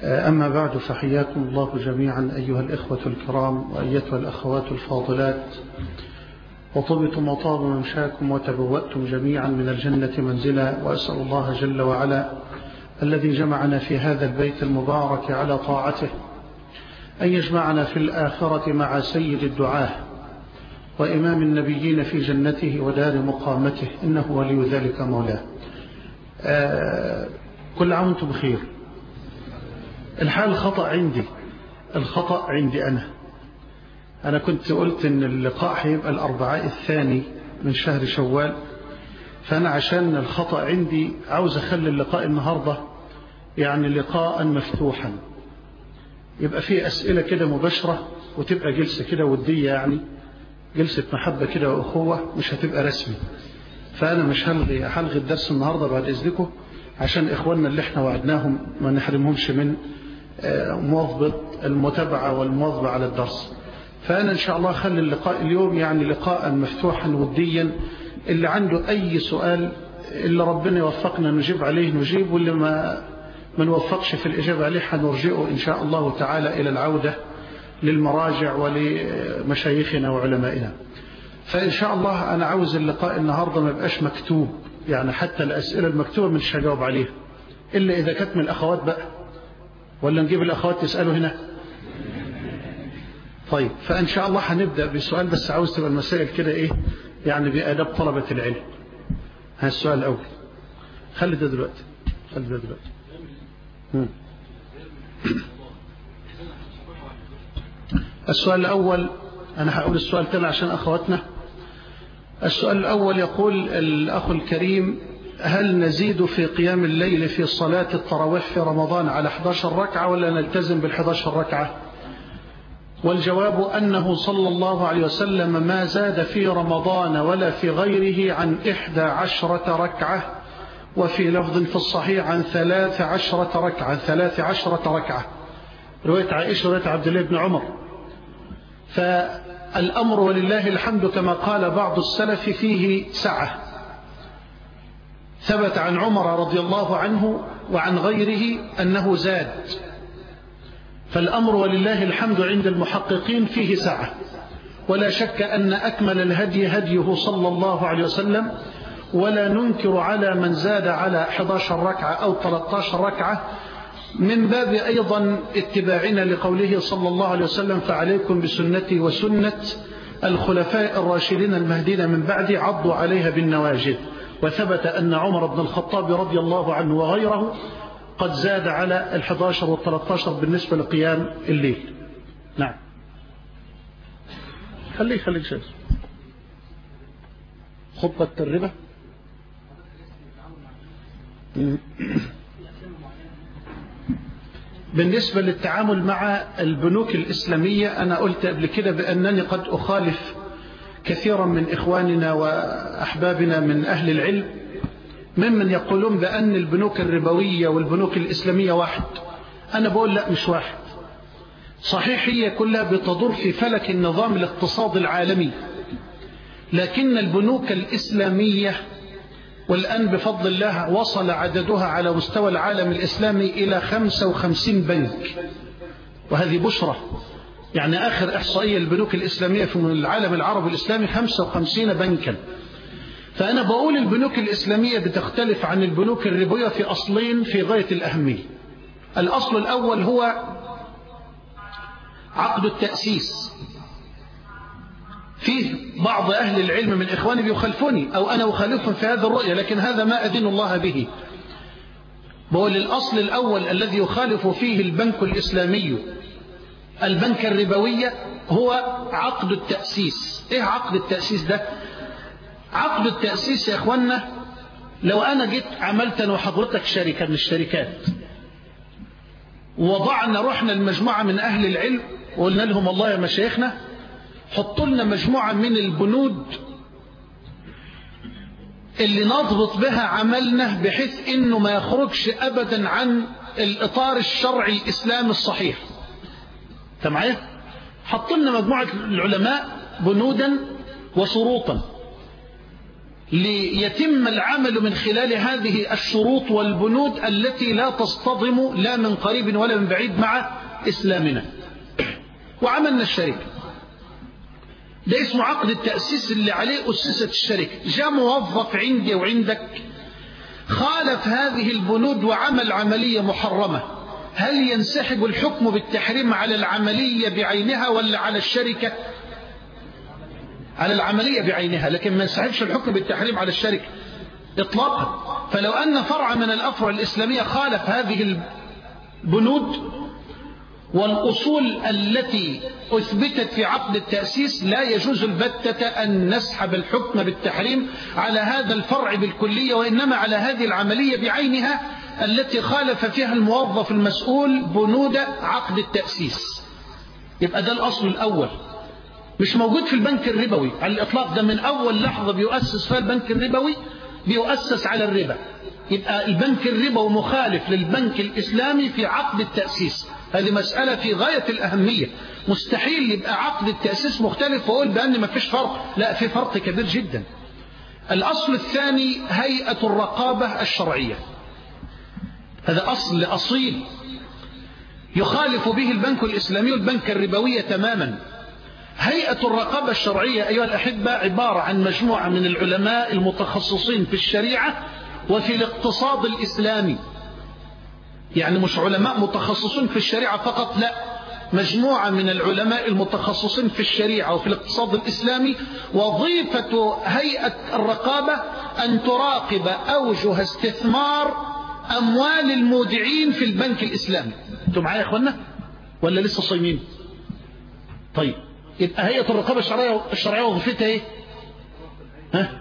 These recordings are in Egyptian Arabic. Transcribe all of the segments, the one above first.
أما بعد فحياكم الله جميعا أيها الإخوة الكرام وأيتها الأخوات الفاضلات وطبتم وطاب ممشاكم وتبوأتم جميعا من الجنة منزلا وأسأل الله جل وعلا الذي جمعنا في هذا البيت المبارك على طاعته أن يجمعنا في الآخرة مع سيد الدعاه وإمام النبيين في جنته ودار مقامته إنه ولي ذلك مولاه آه كل عام وانتم بخير الحال خطأ عندي الخطأ عندي أنا أنا كنت قلت إن اللقاء هيبقى الأربعاء الثاني من شهر شوال فأنا عشان الخطأ عندي عاوز أخلي اللقاء النهاردة يعني لقاء مفتوحا يبقى فيه أسئلة كده مباشرة وتبقى جلسة كده ودية يعني جلسة محبة كده وأخوة مش هتبقى رسمي فأنا مش هلغي هلغي الدرس النهاردة بعد إذنكم عشان إخواننا اللي احنا وعدناهم ما نحرمهمش من مواظبة المتابعة والمواظبة على الدرس فأنا إن شاء الله أخلي اللقاء اليوم يعني لقاء مفتوحا وديا اللي عنده أي سؤال اللي ربنا يوفقنا نجيب عليه نجيب واللي ما ما نوفقش في الإجابة عليه هنرجئه إن شاء الله تعالى إلى العودة للمراجع ولمشايخنا وعلمائنا فإن شاء الله أنا عاوز اللقاء النهاردة ما يبقاش مكتوب يعني حتى الأسئلة المكتوبة مش هجاوب عليها إلا إذا كانت من الأخوات بقى ولا نجيب الأخوات تسألوا هنا طيب فإن شاء الله هنبدأ بسؤال بس عاوز تبقى المسائل كده إيه يعني بأداب طلبة العلم هذا السؤال الأول خلي ده دلوقتي خلي ده دلوقتي مم. السؤال الأول أنا هقول السؤال تاني عشان أخواتنا السؤال الأول يقول الأخ الكريم هل نزيد في قيام الليل في صلاة التراويح في رمضان على 11 ركعة ولا نلتزم بال 11 ركعة والجواب أنه صلى الله عليه وسلم ما زاد في رمضان ولا في غيره عن إحدى عشرة ركعة وفي لفظ في الصحيح عن ثلاث عشرة ركعة ثلاث عشرة ركعة رواية عائشة رواية عبد الله بن عمر فالأمر ولله الحمد كما قال بعض السلف فيه سعة ثبت عن عمر رضي الله عنه وعن غيره أنه زاد فالأمر ولله الحمد عند المحققين فيه سعة ولا شك أن أكمل الهدي هديه صلى الله عليه وسلم ولا ننكر على من زاد على 11 ركعة أو 13 ركعة من باب أيضا اتباعنا لقوله صلى الله عليه وسلم فعليكم بسنتي وسنة الخلفاء الراشدين المهدين من بعد عضوا عليها بالنواجذ وثبت أن عمر بن الخطاب رضي الله عنه وغيره قد زاد على الحداشر والثلاثاشر بالنسبة لقيام الليل نعم خليه خليك شيء خطبة الربا بالنسبة للتعامل مع البنوك الإسلامية أنا قلت قبل كده بأنني قد أخالف كثيرا من إخواننا وأحبابنا من أهل العلم ممن يقولون بأن البنوك الربوية والبنوك الإسلامية واحد أنا بقول لا مش واحد صحيح هي كلها بتدور في فلك النظام الاقتصادي العالمي لكن البنوك الإسلامية والآن بفضل الله وصل عددها على مستوى العالم الإسلامي إلى 55 بنك وهذه بشرة يعني آخر إحصائية البنوك الإسلامية في العالم العربي الإسلامي 55 بنكا فأنا بقول البنوك الإسلامية بتختلف عن البنوك الربوية في أصلين في غاية الأهمية الأصل الأول هو عقد التأسيس فيه بعض أهل العلم من إخواني بيخلفوني أو أنا أخالفهم في هذا الرؤية لكن هذا ما أدين الله به بقول الأصل الأول الذي يخالف فيه البنك الإسلامي البنك الربوية هو عقد التأسيس إيه عقد التأسيس ده عقد التأسيس يا أخوانا لو أنا جيت عملت أنا وحضرتك شركة من الشركات وضعنا رحنا المجموعة من أهل العلم وقلنا لهم الله يا مشايخنا حطوا لنا مجموعة من البنود اللي نضبط بها عملنا بحيث انه ما يخرجش ابدا عن الاطار الشرعي الاسلامي الصحيح انت معايا حط لنا مجموعة العلماء بنودا وشروطا ليتم العمل من خلال هذه الشروط والبنود التي لا تصطدم لا من قريب ولا من بعيد مع إسلامنا وعملنا الشركة ده اسمه عقد التأسيس اللي عليه أسست الشركة جاء موظف عندي وعندك خالف هذه البنود وعمل عملية محرمة هل ينسحب الحكم بالتحريم على العملية بعينها ولا على الشركة على العملية بعينها لكن ما ينسحبش الحكم بالتحريم على الشركة إطلاقا فلو أن فرع من الأفرع الإسلامية خالف هذه البنود والأصول التي أثبتت في عقد التأسيس لا يجوز البتة أن نسحب الحكم بالتحريم على هذا الفرع بالكلية وإنما على هذه العملية بعينها التي خالف فيها الموظف المسؤول بنود عقد التأسيس يبقى ده الأصل الأول مش موجود في البنك الربوي على الإطلاق ده من أول لحظة بيؤسس فيها البنك الربوي بيؤسس على الربا يبقى البنك الربوي مخالف للبنك الإسلامي في عقد التأسيس هذه مسألة في غاية الأهمية مستحيل يبقى عقد التأسيس مختلف وأقول بأن ما فيش فرق لا في فرق كبير جدا الأصل الثاني هيئة الرقابة الشرعية هذا أصل أصيل يخالف به البنك الإسلامي والبنك الربوية تماما هيئة الرقابة الشرعية أيها الأحبة عبارة عن مجموعة من العلماء المتخصصين في الشريعة وفي الاقتصاد الإسلامي يعني مش علماء متخصصين في الشريعة فقط لا مجموعة من العلماء المتخصصين في الشريعة وفي الاقتصاد الإسلامي وظيفة هيئة الرقابة أن تراقب أوجه استثمار أموال المودعين في البنك الإسلامي أنتم معايا يا أخوانا ولا لسه صايمين طيب يبقى هيئة الرقابة الشرعية الشرعية وظيفتها ايه ها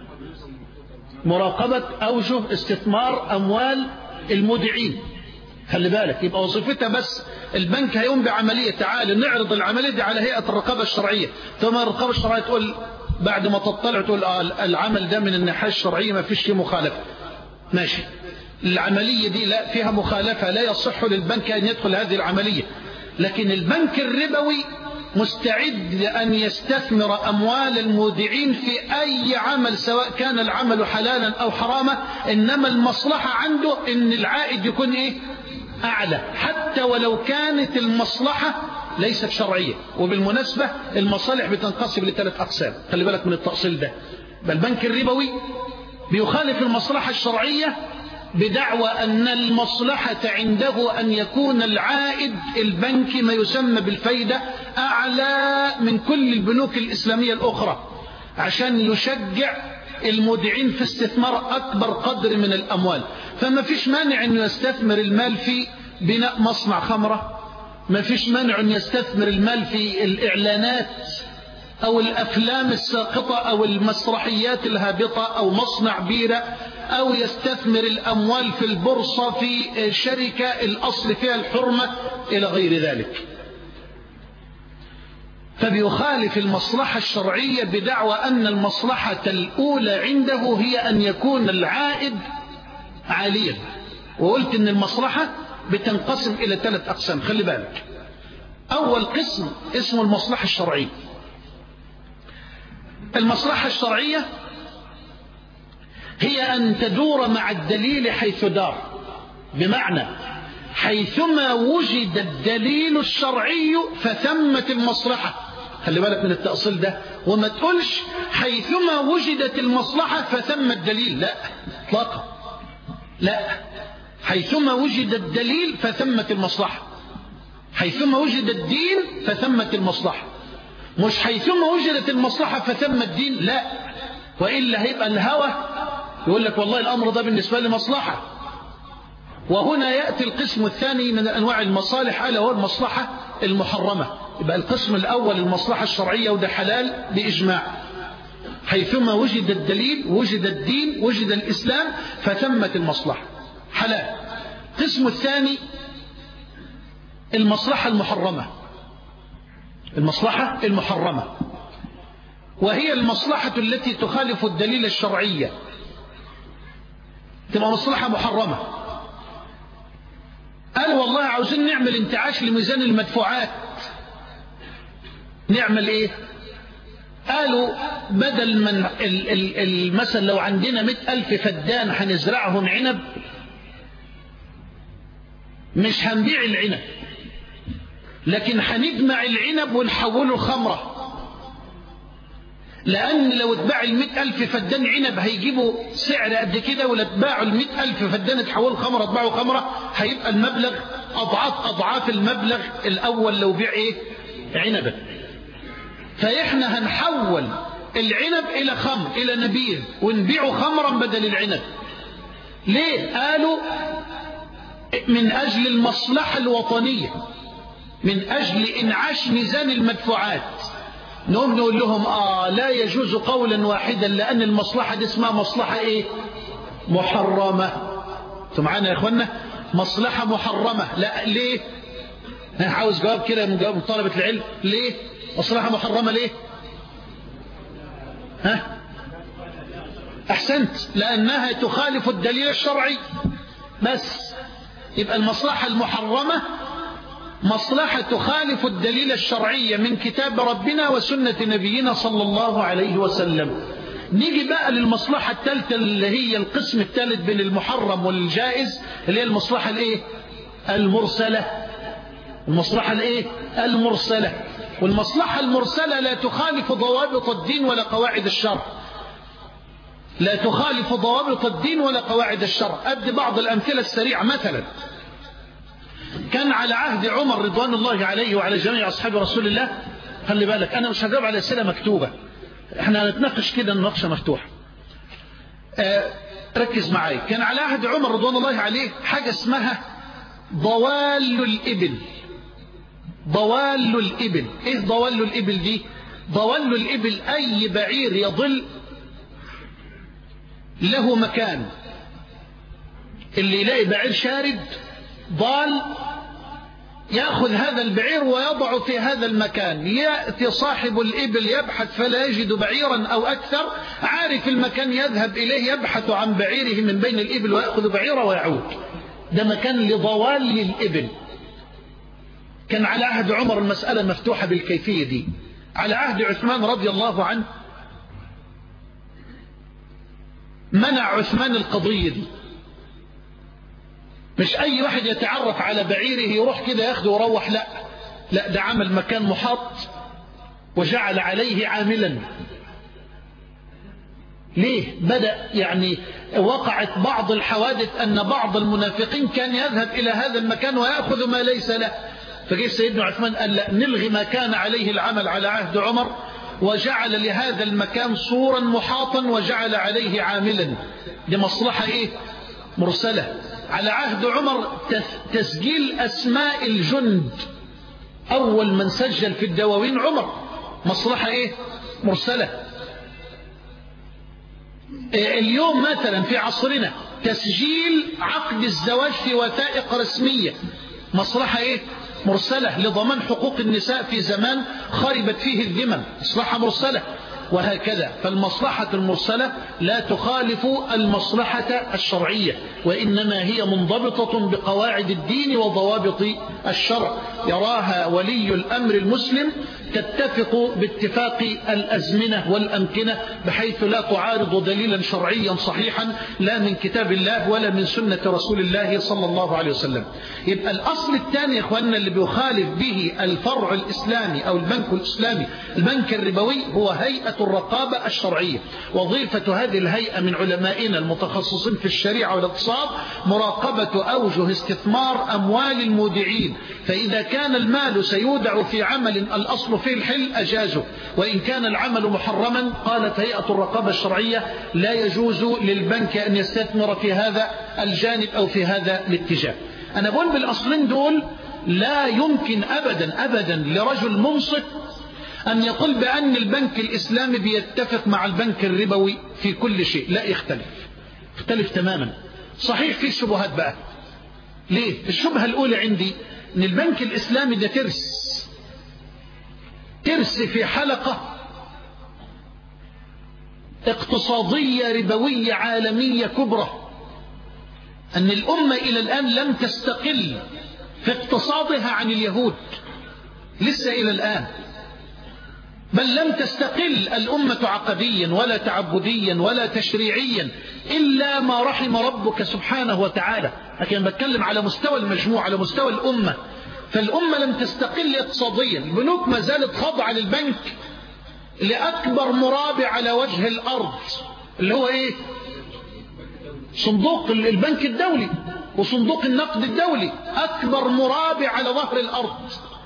مراقبة أوجه استثمار أموال المودعين خلي بالك يبقى وظيفتها بس البنك هيقوم بعملية تعال نعرض العملية دي على هيئة الرقابة الشرعية ثم الرقابة الشرعية تقول بعد ما تطلع تقول آه العمل ده من الناحية الشرعية ما فيش فيه مخالفة ماشي العملية دي لا فيها مخالفة لا يصح للبنك أن يدخل هذه العملية لكن البنك الربوي مستعد أن يستثمر أموال المودعين في أي عمل سواء كان العمل حلالا أو حراما إنما المصلحة عنده إن العائد يكون إيه أعلى حتى ولو كانت المصلحة ليست شرعية وبالمناسبة المصالح بتنقسم لثلاث أقسام خلي بالك من التأصيل ده البنك الربوي بيخالف المصلحة الشرعية بدعوى أن المصلحة عنده أن يكون العائد البنكي ما يسمى بالفايدة أعلى من كل البنوك الإسلامية الأخرى عشان يشجع المودعين في استثمار أكبر قدر من الأموال فما فيش مانع أن يستثمر المال في بناء مصنع خمرة ما فيش مانع أن يستثمر المال في الإعلانات أو الأفلام الساقطة أو المسرحيات الهابطة أو مصنع بيرة أو يستثمر الأموال في البورصة في شركة الأصل فيها الحرمة إلى غير ذلك فبيخالف المصلحة الشرعية بدعوى أن المصلحة الأولى عنده هي أن يكون العائد عاليا وقلت أن المصلحة بتنقسم إلى ثلاث أقسام خلي بالك أول قسم اسمه المصلحة الشرعية المصلحة الشرعية هي أن تدور مع الدليل حيث دار بمعنى حيثما وجد الدليل الشرعي فثمت المصلحة خلي بالك من التأصيل ده وما تقولش حيثما وجدت المصلحة فثم الدليل لا اطلاقا لا حيثما وجد الدليل فثمت المصلحة حيثما وجد الدين فثمت المصلحة مش حيثما وجدت المصلحة فثم الدين لا وإلا هيبقى الهوى يقول لك والله الأمر ده بالنسبة لي مصلحة وهنا يأتي القسم الثاني من أنواع المصالح ألا هو المصلحة المحرمة يبقى القسم الأول المصلحة الشرعية وده حلال بإجماع حيثما وجد الدليل وجد الدين وجد الإسلام فتمت المصلحة حلال القسم الثاني المصلحة المحرمة المصلحة المحرمة وهي المصلحة التي تخالف الدليل الشرعية تبقى مصلحة محرمة قال والله عاوزين نعمل انتعاش لميزان المدفوعات نعمل ايه قالوا بدل من المثل لو عندنا مئة ألف فدان هنزرعهم عنب مش هنبيع العنب لكن هنجمع العنب ونحوله خمرة لأن لو اتباع المئة ألف فدان عنب هيجيبوا سعر قد كده ولا اتباعوا المئة ألف فدان تحولوا خمرة اتباعوا خمرة هيبقى المبلغ أضعاف أضعاف المبلغ الأول لو بيع إيه عنبا فإحنا هنحول العنب إلى خمر إلى نبيذ ونبيعه خمرا بدل العنب ليه قالوا من أجل المصلحة الوطنية من أجل إنعاش ميزان المدفوعات نقوم نقول لهم آه لا يجوز قولا واحدا لأن المصلحة دي اسمها مصلحة إيه محرمة انتوا معانا يا إخوانا مصلحة محرمة لا ليه عاوز جواب كده من جواب طلبة العلم ليه مصلحة محرمة ليه ها أحسنت لأنها تخالف الدليل الشرعي بس يبقى المصلحة المحرمة مصلحة تخالف الدليل الشرعي من كتاب ربنا وسنة نبينا صلى الله عليه وسلم نيجي بقى للمصلحة الثالثة اللي هي القسم الثالث بين المحرم والجائز اللي هي المصلحة الايه المرسلة المصلحة الايه المرسلة والمصلحة المرسلة لا تخالف ضوابط الدين ولا قواعد الشرع لا تخالف ضوابط الدين ولا قواعد الشرع أدي بعض الأمثلة السريعة مثلا كان على عهد عمر رضوان الله عليه وعلى جميع أصحاب رسول الله خلي بالك أنا مش هجاوب على أسئلة مكتوبة احنا هنتناقش كده النقشة مفتوحة آه ركز معي كان على عهد عمر رضوان الله عليه حاجة اسمها ضوال الإبل ضوال الإبل إيه ضوال الإبل دي ضوال الإبل أي بعير يضل له مكان اللي يلاقي بعير شارد ضال يأخذ هذا البعير ويضع في هذا المكان يأتي صاحب الإبل يبحث فلا يجد بعيرا أو أكثر عارف المكان يذهب إليه يبحث عن بعيره من بين الإبل ويأخذ بعيره ويعود ده مكان لضوال الإبل كان على عهد عمر المسألة مفتوحة بالكيفية دي على عهد عثمان رضي الله عنه منع عثمان القضية دي مش أي واحد يتعرف على بعيره يروح كده ياخده ويروح لا لا ده عمل مكان محاط وجعل عليه عاملا ليه بدأ يعني وقعت بعض الحوادث أن بعض المنافقين كان يذهب إلى هذا المكان ويأخذ ما ليس له فجيش سيدنا عثمان قال لا نلغي ما كان عليه العمل على عهد عمر وجعل لهذا المكان صورا محاطا وجعل عليه عاملا دي مصلحة ايه مرسلة على عهد عمر تسجيل أسماء الجند أول من سجل في الدواوين عمر مصلحة إيه مرسلة اليوم مثلا في عصرنا تسجيل عقد الزواج في وثائق رسمية مصلحة إيه مرسلة لضمان حقوق النساء في زمان خربت فيه الذمم مصلحة مرسلة وهكذا فالمصلحة المرسلة لا تخالف المصلحة الشرعية وإنما هي منضبطة بقواعد الدين وضوابط الشرع يراها ولي الأمر المسلم تتفق باتفاق الأزمنة والأمكنة بحيث لا تعارض دليلا شرعيا صحيحا لا من كتاب الله ولا من سنة رسول الله صلى الله عليه وسلم يبقى الأصل الثاني يا إخواننا اللي بيخالف به الفرع الإسلامي أو البنك الإسلامي البنك الربوي هو هيئة الرقابة الشرعية وظيفة هذه الهيئة من علمائنا المتخصصين في الشريعة والاقتصاد مراقبة أوجه استثمار أموال المودعين فإذا كان المال سيودع في عمل الأصل فيه الحل أجازه وإن كان العمل محرما قالت هيئة الرقابة الشرعية لا يجوز للبنك أن يستثمر في هذا الجانب أو في هذا الاتجاه أنا بقول بالأصلين دول لا يمكن أبدا أبدا لرجل منصف أن يقول بأن البنك الإسلامي بيتفق مع البنك الربوي في كل شيء لا يختلف يختلف تماما صحيح في شبهات بقى ليه الشبهة الأولى عندي أن البنك الإسلامي ده ترس ترس في حلقة اقتصادية ربوية عالمية كبرى أن الأمة إلى الآن لم تستقل في اقتصادها عن اليهود لسه إلى الآن بل لم تستقل الأمة عقديا ولا تعبديا ولا تشريعيا إلا ما رحم ربك سبحانه وتعالى لكن بتكلم على مستوى المجموع على مستوى الأمة فالأمة لم تستقل اقتصاديا البنوك ما زالت خاضعة للبنك لأكبر مرابع على وجه الأرض اللي هو إيه صندوق البنك الدولي وصندوق النقد الدولي أكبر مرابع على ظهر الأرض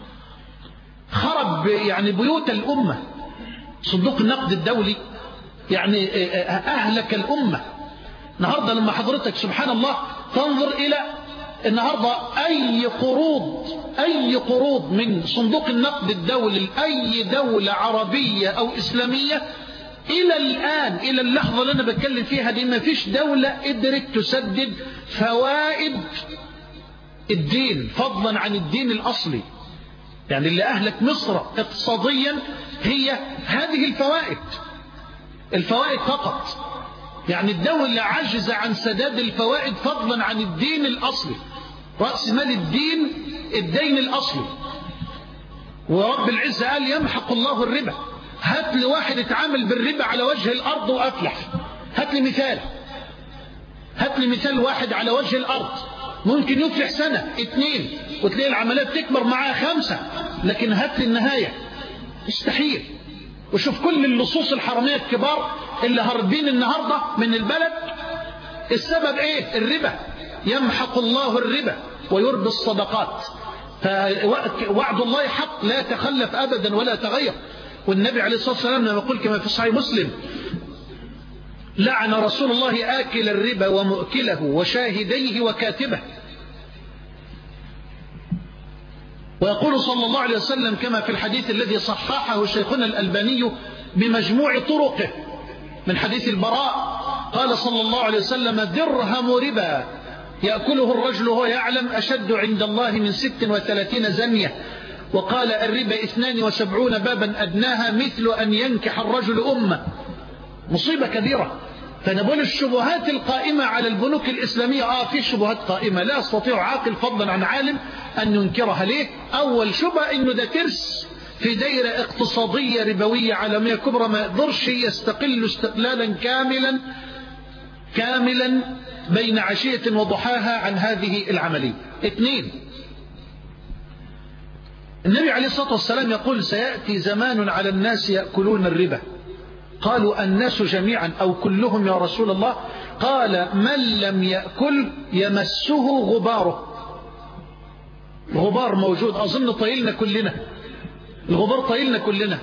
خرب يعني بيوت الأمة صندوق النقد الدولي يعني أهلك الأمة النهاردة لما حضرتك سبحان الله تنظر إلى النهاردة أي قروض أي قروض من صندوق النقد الدولي لأي دولة عربية أو إسلامية إلى الآن إلى اللحظة اللي أنا بتكلم فيها دي ما فيش دولة قدرت تسدد فوائد الدين فضلا عن الدين الأصلي يعني اللي أهلك مصر اقتصاديا هي هذه الفوائد الفوائد فقط يعني الدولة عجز عن سداد الفوائد فضلا عن الدين الأصلي رأس مال الدين الدين الأصلي ورب العزة قال يمحق الله الربا هات لي واحد اتعامل بالربا على وجه الأرض وأفلح هات لي مثال هات لي مثال واحد على وجه الأرض ممكن يفلح سنة اتنين وتلاقي العمليات تكبر معاها خمسة لكن هات لي النهاية مستحيل وشوف كل اللصوص الحرامية الكبار اللي هربين النهاردة من البلد السبب ايه الربا يمحق الله الربا ويربي الصدقات فوعد الله حق لا يتخلف أبدا ولا تغير والنبي عليه الصلاة والسلام لما يقول كما في صحيح مسلم لعن رسول الله آكل الربا ومؤكله وشاهديه وكاتبه ويقول صلى الله عليه وسلم كما في الحديث الذي صححه شيخنا الألباني بمجموع طرقه من حديث البراء قال صلى الله عليه وسلم درهم ربا يأكله الرجل وهو يعلم أشد عند الله من ست وثلاثين زنية وقال الربا اثنان وسبعون بابا أدناها مثل أن ينكح الرجل أمة مصيبة كبيرة فنقول الشبهات القائمة على البنوك الإسلامية آه في شبهات قائمة لا يستطيع عاقل فضلا عن عالم أن ينكرها ليه أول شبهة أنه ده ترس في دائرة اقتصادية ربوية عالمية كبرى ما يقدرش يستقل استقلالا كاملا كاملا بين عشية وضحاها عن هذه العملية اثنين النبي عليه الصلاة والسلام يقول سيأتي زمان على الناس يأكلون الربا قالوا الناس جميعا أو كلهم يا رسول الله قال من لم يأكل يمسه غباره غبار موجود أظن طيلنا كلنا الغبار طيلنا كلنا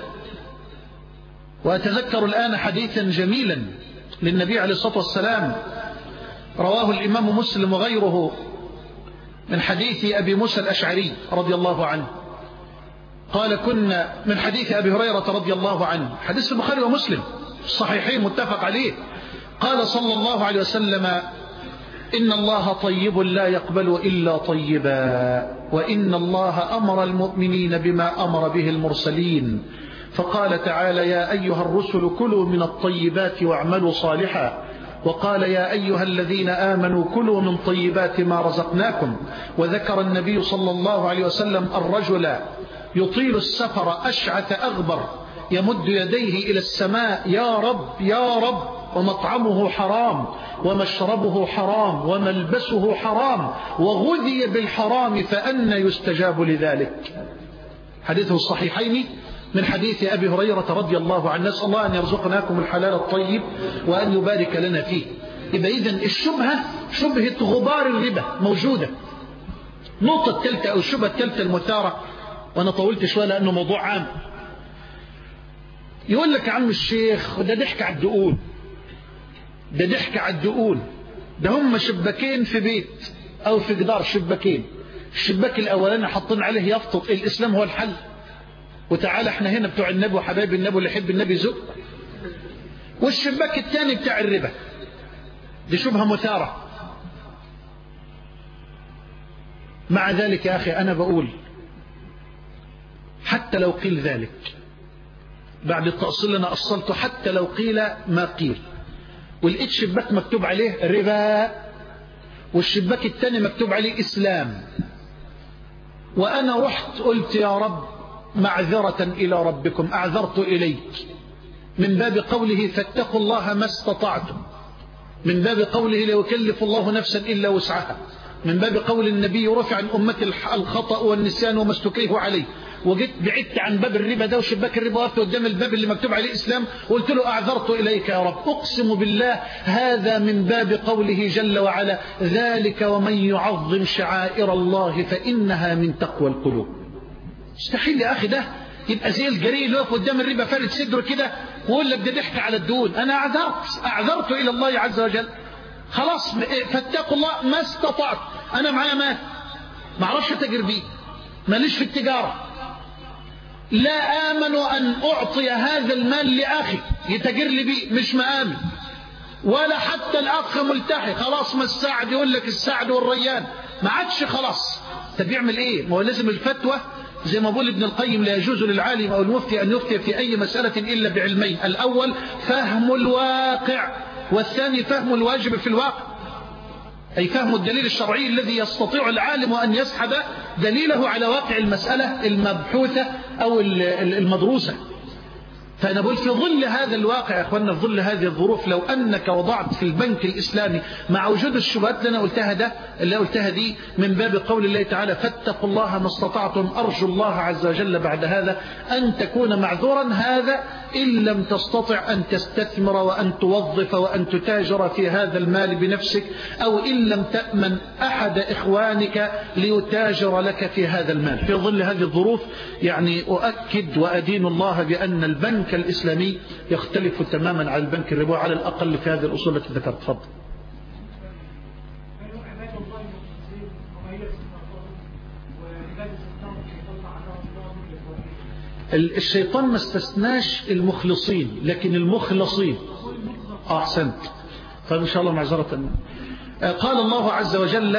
وأتذكر الآن حديثا جميلا للنبي عليه الصلاة والسلام رواه الإمام مسلم وغيره من حديث أبي موسى الأشعري رضي الله عنه قال كنا من حديث أبي هريرة رضي الله عنه حديث البخاري ومسلم الصحيحين متفق عليه قال صلى الله عليه وسلم إن الله طيب لا يقبل إلا طيبا وإن الله أمر المؤمنين بما أمر به المرسلين فقال تعالى يا أيها الرسل كلوا من الطيبات واعملوا صالحا وقال يا أيها الذين آمنوا كلوا من طيبات ما رزقناكم وذكر النبي صلى الله عليه وسلم الرجل يطيل السفر أشعث أغبر يمد يديه إلى السماء يا رب يا رب ومطعمه حرام ومشربه حرام وملبسه حرام وغذي بالحرام فأن يستجاب لذلك حديثه الصحيحين من حديث أبي هريرة رضي الله عنه نسأل الله أن يرزقناكم الحلال الطيب وأن يبارك لنا فيه يبقى إذن الشبهة شبهة غبار الربا موجودة نقطة الثالثة أو الشبهة الثالثة المثارة وأنا طولت شوية لأنه موضوع عام يقول لك عم الشيخ ده ضحك على الدقون ده ضحك على الدقون ده هم شباكين في بيت أو في جدار شباكين الشباك الأولاني حاطين عليه يفطط الإسلام هو الحل وتعالى احنا هنا بتوع النبي وحبايب النبي اللي يحب النبي زق والشباك الثاني بتاع الربا دي شبهة مثارة مع ذلك يا أخي أنا بقول حتى لو قيل ذلك بعد التأصيل أنا أصلته حتى لو قيل ما قيل ولقيت شباك مكتوب عليه ربا والشباك الثاني مكتوب عليه إسلام وأنا رحت قلت يا رب معذرة إلى ربكم أعذرت إليك من باب قوله فاتقوا الله ما استطعتم من باب قوله لا يكلف الله نفسا إلا وسعها من باب قول النبي رفع عن أمة الخطأ والنسيان وما استكره عليه وجيت بعدت عن باب الربا ده وشباك الربا وقفت قدام الباب اللي مكتوب عليه إسلام وقلت له أعذرت إليك يا رب أقسم بالله هذا من باب قوله جل وعلا ذلك ومن يعظم شعائر الله فإنها من تقوى القلوب مستحيل يا أخي ده يبقى زي الجريء اللي واقف قدام الربا فارد صدره كده ويقول لك ده ضحك على الدون أنا أعذرت أعذرت إلى الله عز وجل خلاص فاتقوا الله ما استطعت أنا معايا مال ما اعرفش اتاجر بيه ماليش في التجارة لا آمن أن أعطي هذا المال لأخي يتاجر لي بيه مش مآمن ولا حتى الأخ ملتحي خلاص ما السعد يقول لك السعد والريان ما عادش خلاص طب يعمل ايه ما هو لازم الفتوى زي ما بقول ابن القيم لا يجوز للعالم أو المفتي أن يفتي في أي مسألة إلا بعلمين الأول فهم الواقع والثاني فهم الواجب في الواقع أي فهم الدليل الشرعي الذي يستطيع العالم أن يسحب دليله على واقع المسألة المبحوثة أو المدروسة فأنا بقول في ظل هذا الواقع يا أخوانا في ظل هذه الظروف لو أنك وضعت في البنك الإسلامي مع وجود الشبهات اللي أنا قلتها ده اللي قلتها دي من باب قول الله تعالى فاتقوا الله ما استطعتم أرجو الله عز وجل بعد هذا أن تكون معذورا هذا إن لم تستطع أن تستثمر وأن توظف وأن تتاجر في هذا المال بنفسك أو إن لم تأمن أحد إخوانك ليتاجر لك في هذا المال في ظل هذه الظروف يعني أؤكد وأدين الله بأن البنك الإسلامي يختلف تماما عن البنك الربوي على الأقل في هذه الأصول التي ذكرت تفضل الشيطان ما استثناش المخلصين لكن المخلصين أحسنت طيب إن شاء الله معذرة قال الله عز وجل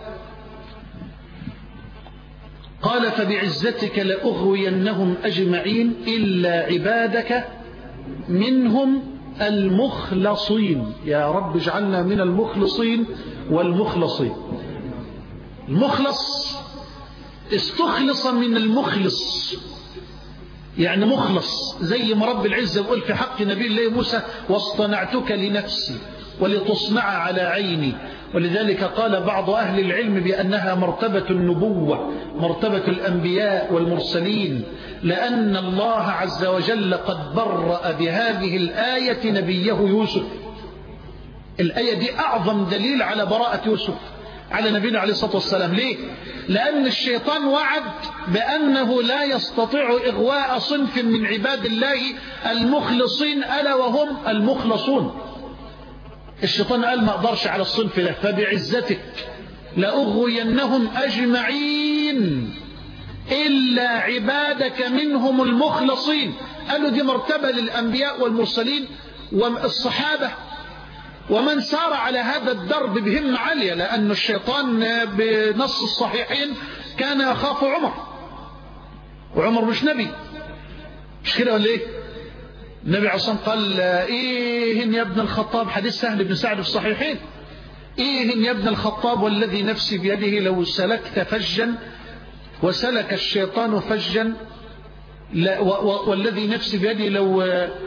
قال فبعزتك لأغوينهم أجمعين إلا عبادك منهم المخلصين يا رب اجعلنا من المخلصين والمخلصين المخلص استخلص من المخلص يعني مخلص زي ما رب العزة يقول في حق نبي الله موسى واصطنعتك لنفسي ولتصنع على عيني ولذلك قال بعض أهل العلم بأنها مرتبة النبوة مرتبة الأنبياء والمرسلين لأن الله عز وجل قد برأ بهذه الآية نبيه يوسف الآية دي أعظم دليل على براءة يوسف على نبينا عليه الصلاة والسلام ليه؟ لأن الشيطان وعد بأنه لا يستطيع إغواء صنف من عباد الله المخلصين ألا وهم المخلصون الشيطان قال ما أقدرش على الصنف ده فبعزتك لأغوينهم أجمعين إلا عبادك منهم المخلصين قالوا دي مرتبة للأنبياء والمرسلين والصحابة ومن سار على هذا الدرب بهمة عالية لأن الشيطان بنص الصحيحين كان يخاف عمر وعمر مش نبي مش كده ولا ايه النبي عليه الصلاة قال ايه يا ابن الخطاب حديث سهل بن سعد في الصحيحين ايه يا ابن الخطاب والذي نفسي بيده لو سلكت فجا وسلك الشيطان فجا لا والذي نفسي بيده لو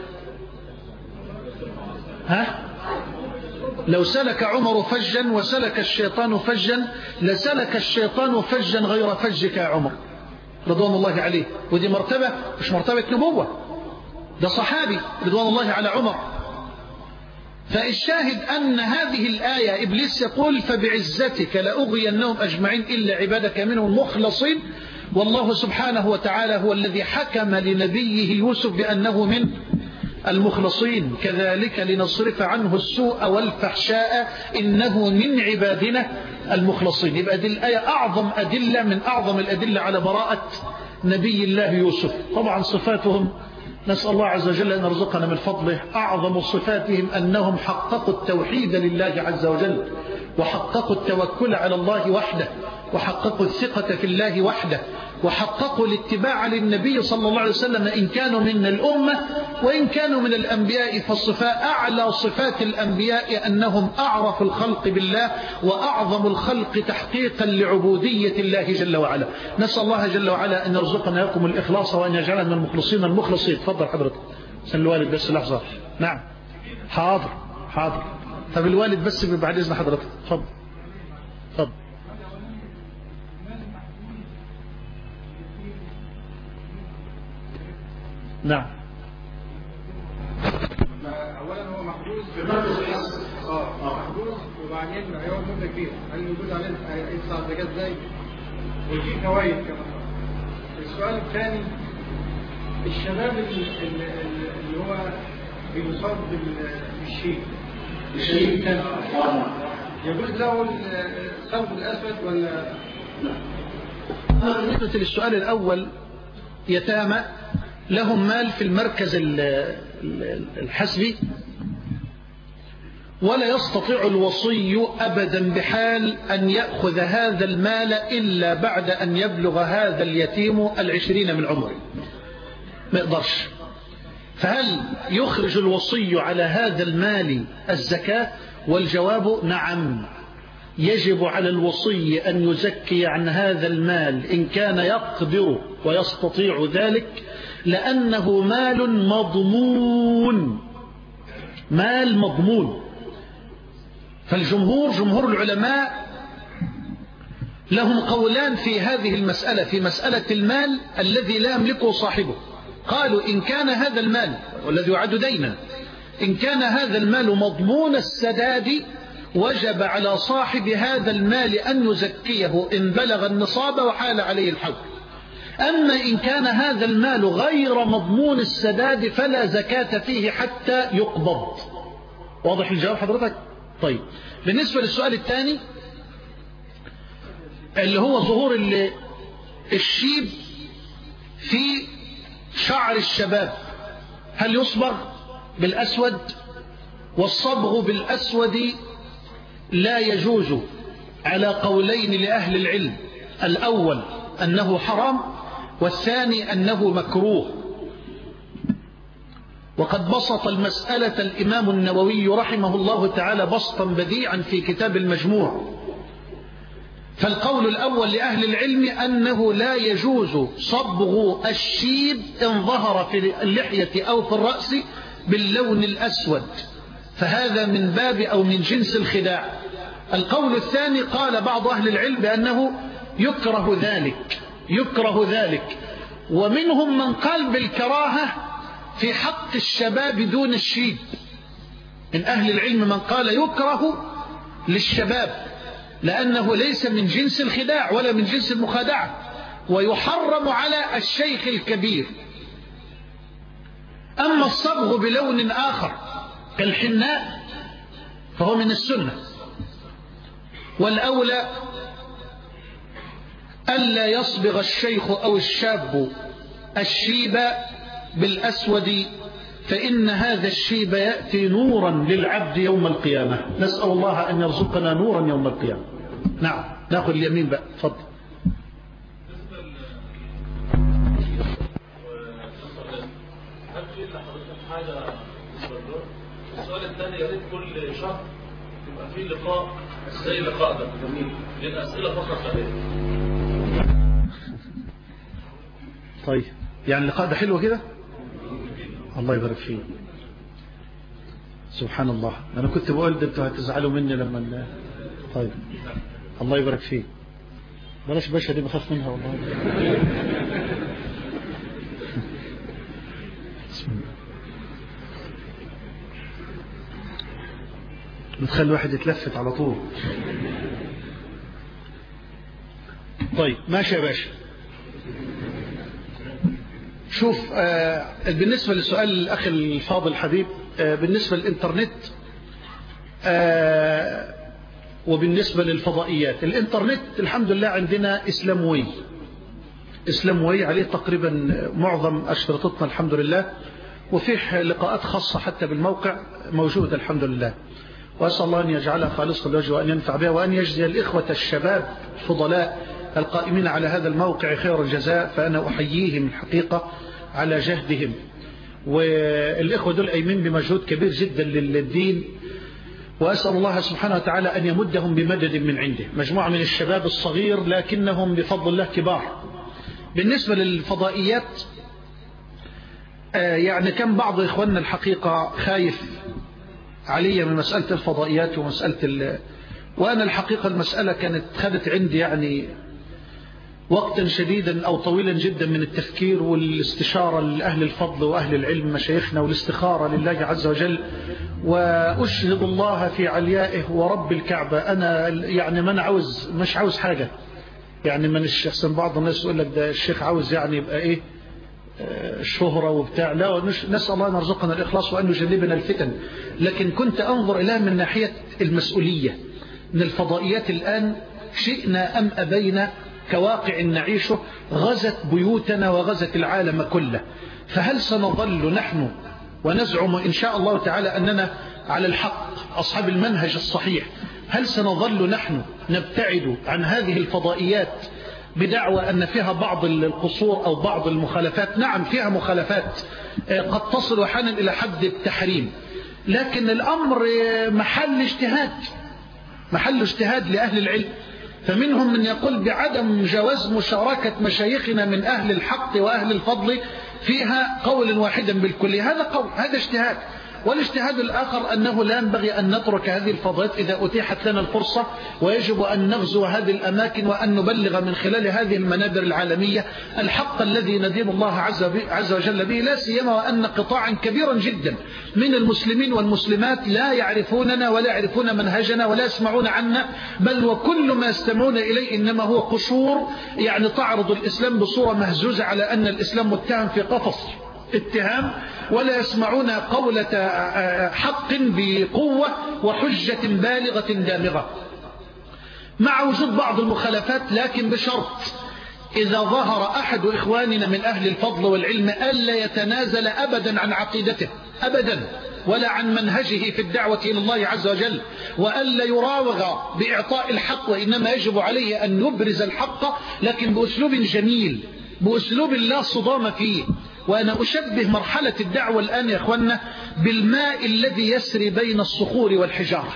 ها لو سلك عمر فجا وسلك الشيطان فجا لسلك الشيطان فجا غير فجك يا عمر رضوان الله عليه ودي مرتبة مش مرتبة نبوة ده صحابي رضوان الله على عمر فالشاهد أن هذه الآية إبليس يقول فبعزتك لأغينهم أجمعين إلا عبادك منهم المخلصين والله سبحانه وتعالى هو الذي حكم لنبيه يوسف بأنه من المخلصين كذلك لنصرف عنه السوء والفحشاء إنه من عبادنا المخلصين يبقى دي الآية أعظم أدلة من أعظم الأدلة على براءة نبي الله يوسف طبعا صفاتهم نسأل الله عز وجل أن يرزقنا من فضله أعظم صفاتهم أنهم حققوا التوحيد لله عز وجل وحققوا التوكل على الله وحده وحققوا الثقة في الله وحده وحققوا الاتباع للنبي صلى الله عليه وسلم إن كانوا من الأمة وإن كانوا من الأنبياء فالصفاء أعلى صفات الأنبياء أنهم أعرف الخلق بالله وأعظم الخلق تحقيقا لعبودية الله جل وعلا نسأل الله جل وعلا أن يرزقنا لكم الإخلاص وأن يجعلنا من المخلصين المخلصين تفضل حضرتك سن الوالد بس لحظة نعم حاضر حاضر طب الوالد بس بعد إذن حضرتك تفضل تفضل نعم اولا هو محجوز في مركز الحصر اه محجوز وبعدين هيقعد مده كبيره هل الوجود عليه هيدفع الزكاه ازاي؟ وفي فوائد كمان السؤال الثاني الشباب اللي, اللي هو بيصاب بالشيء الشيء كان يجوز له الثوب الاسود ولا بالنسبة للسؤال الأول يتامى لهم مال في المركز الحسبي ولا يستطيع الوصي أبدا بحال أن يأخذ هذا المال إلا بعد أن يبلغ هذا اليتيم العشرين من عمره ما يقدرش فهل يخرج الوصي على هذا المال الزكاة والجواب نعم يجب على الوصي أن يزكي عن هذا المال إن كان يقدر ويستطيع ذلك لأنه مال مضمون مال مضمون فالجمهور جمهور العلماء لهم قولان في هذه المسألة في مسألة المال الذي لا يملكه صاحبه قالوا إن كان هذا المال والذي يعد دينا إن كان هذا المال مضمون السداد وجب على صاحب هذا المال أن يزكيه إن بلغ النصاب وحال عليه الحول أما إن كان هذا المال غير مضمون السداد فلا زكاة فيه حتى يقبض واضح الجواب حضرتك طيب بالنسبة للسؤال الثاني اللي هو ظهور الشيب في شعر الشباب هل يصبغ بالأسود والصبغ بالأسود لا يجوز على قولين لأهل العلم الأول أنه حرام والثاني أنه مكروه وقد بسط المسألة الإمام النووي رحمه الله تعالى بسطا بديعا في كتاب المجموع فالقول الأول لأهل العلم أنه لا يجوز صبغ الشيب إن ظهر في اللحية أو في الرأس باللون الأسود فهذا من باب أو من جنس الخداع القول الثاني قال بعض أهل العلم بأنه يكره ذلك يكره ذلك ومنهم من قال بالكراهة في حق الشباب دون الشيب من أهل العلم من قال يكره للشباب لأنه ليس من جنس الخداع ولا من جنس المخادعة ويحرم على الشيخ الكبير أما الصبغ بلون آخر كالحناء فهو من السنة والأولى ألا يصبغ الشيخ أو الشاب الشيب بالأسود فإن هذا الشيب يأتي نورا للعبد يوم القيامة نسأل الله أن يرزقنا نورا يوم القيامة نعم ناخذ اليمين بقى تفضل السؤال الثاني يا ريت كل شهر يبقى في لقاء زي اللقاء ده جميل لان اسئله فقط لا غير طيب يعني اللقاء ده حلو كده الله يبارك فيه سبحان الله انا كنت بقول ده انتوا هتزعلوا مني لما طيب الله يبارك فيه بلاش باشا دي بخاف منها والله بسم الله بتخلي الواحد يتلفت على طول طيب ماشي يا باشا شوف آه بالنسبة لسؤال الأخ الفاضل الحبيب آه بالنسبة للإنترنت آه وبالنسبة للفضائيات الإنترنت الحمد لله عندنا إسلاموي إسلاموي عليه تقريبا معظم أشرطتنا الحمد لله وفيه لقاءات خاصة حتى بالموقع موجودة الحمد لله وأسأل الله أن يجعلها خالصة لوجه وأن ينفع بها وأن يجزي الإخوة الشباب الفضلاء القائمين على هذا الموقع خير الجزاء فأنا أحييهم الحقيقة على جهدهم والإخوة دول أيمين بمجهود كبير جدا للدين وأسأل الله سبحانه وتعالى أن يمدهم بمدد من عنده مجموعة من الشباب الصغير لكنهم بفضل الله كبار بالنسبة للفضائيات يعني كم بعض إخواننا الحقيقة خايف علي من مسألة الفضائيات ومسألة ال... وأنا الحقيقة المسألة كانت خدت عندي يعني وقتا شديدا أو طويلا جدا من التفكير والاستشارة لأهل الفضل وأهل العلم مشايخنا والاستخارة لله عز وجل وأشهد الله في عليائه ورب الكعبة أنا يعني ما أنا عاوز مش عاوز حاجة يعني من الشخص بعض الناس يقول لك ده الشيخ عاوز يعني يبقى إيه شهرة وبتاع لا نسأل الله أن يرزقنا الإخلاص وأن يجنبنا الفتن لكن كنت أنظر إليها من ناحية المسؤولية من الفضائيات الآن شئنا أم أبينا كواقع نعيشه غزت بيوتنا وغزت العالم كله فهل سنظل نحن ونزعم إن شاء الله تعالى أننا على الحق أصحاب المنهج الصحيح هل سنظل نحن نبتعد عن هذه الفضائيات بدعوى أن فيها بعض القصور أو بعض المخالفات نعم فيها مخالفات قد تصل أحيانا إلى حد التحريم لكن الأمر محل اجتهاد محل اجتهاد لأهل العلم فمنهم من يقول بعدم جواز مشاركة مشايخنا من أهل الحق وأهل الفضل فيها قول واحدا بالكل هذا قول هذا اجتهاد والاجتهاد الآخر أنه لا ينبغي أن نترك هذه الفضائات إذا أتيحت لنا الفرصة ويجب أن نغزو هذه الأماكن وأن نبلغ من خلال هذه المنابر العالمية الحق الذي ندين الله عز وجل به لا سيما وأن قطاعا كبيرا جدا من المسلمين والمسلمات لا يعرفوننا ولا يعرفون منهجنا ولا يسمعون عنا بل وكل ما يستمعون إليه إنما هو قشور يعني تعرض الإسلام بصورة مهزوزة على أن الإسلام متهم في قفص اتهام ولا يسمعون قولة حق بقوة وحجة بالغة دامغة مع وجود بعض المخالفات لكن بشرط إذا ظهر أحد إخواننا من أهل الفضل والعلم ألا يتنازل أبدا عن عقيدته أبدا ولا عن منهجه في الدعوة إلى الله عز وجل وألا يراوغ بإعطاء الحق وإنما يجب عليه أن يبرز الحق لكن بأسلوب جميل بأسلوب لا صدام فيه وأنا أشبه مرحلة الدعوة الآن يا أخوانا بالماء الذي يسري بين الصخور والحجارة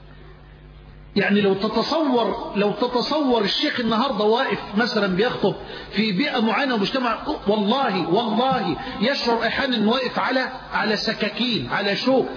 يعني لو تتصور لو تتصور الشيخ النهارده واقف مثلا بيخطب في بيئة معينة ومجتمع والله والله يشعر أحيانا واقف على على سكاكين على شوك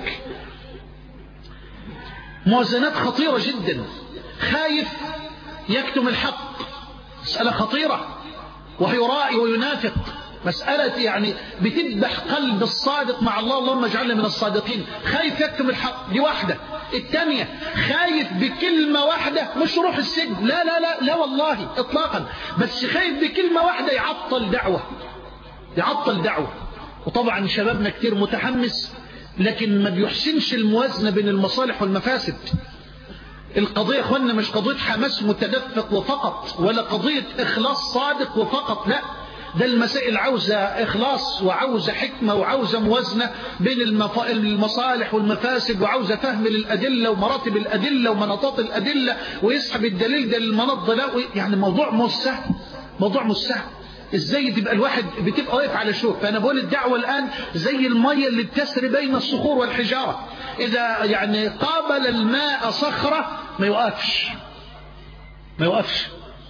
موازنات خطيرة جدا خايف يكتم الحق مسألة خطيرة ويرائي وينافق مسألة يعني بتذبح قلب الصادق مع الله اللهم اجعلنا من الصادقين خايف يكتم الحق دي واحدة الثانية خايف بكلمة واحدة مش روح السجن لا لا لا لا والله اطلاقا بس خايف بكلمة واحدة يعطل دعوة يعطل دعوة وطبعا شبابنا كتير متحمس لكن ما بيحسنش الموازنة بين المصالح والمفاسد القضية يا اخوانا مش قضية حماس متدفق وفقط ولا قضية اخلاص صادق وفقط لا ده المسائل عاوزة إخلاص وعاوزة حكمة وعاوزة موازنة بين المصالح والمفاسد وعاوزة فهم للأدلة ومراتب الأدلة ومناطات الأدلة ويسحب الدليل ده للمناط ده يعني موضوع مش سهل موضوع مش سهل ازاي تبقى الواحد بتبقى واقف على شوك فانا بقول الدعوه الان زي الميه اللي بتسري بين الصخور والحجاره اذا يعني قابل الماء صخره ما يوقفش ما يوقفش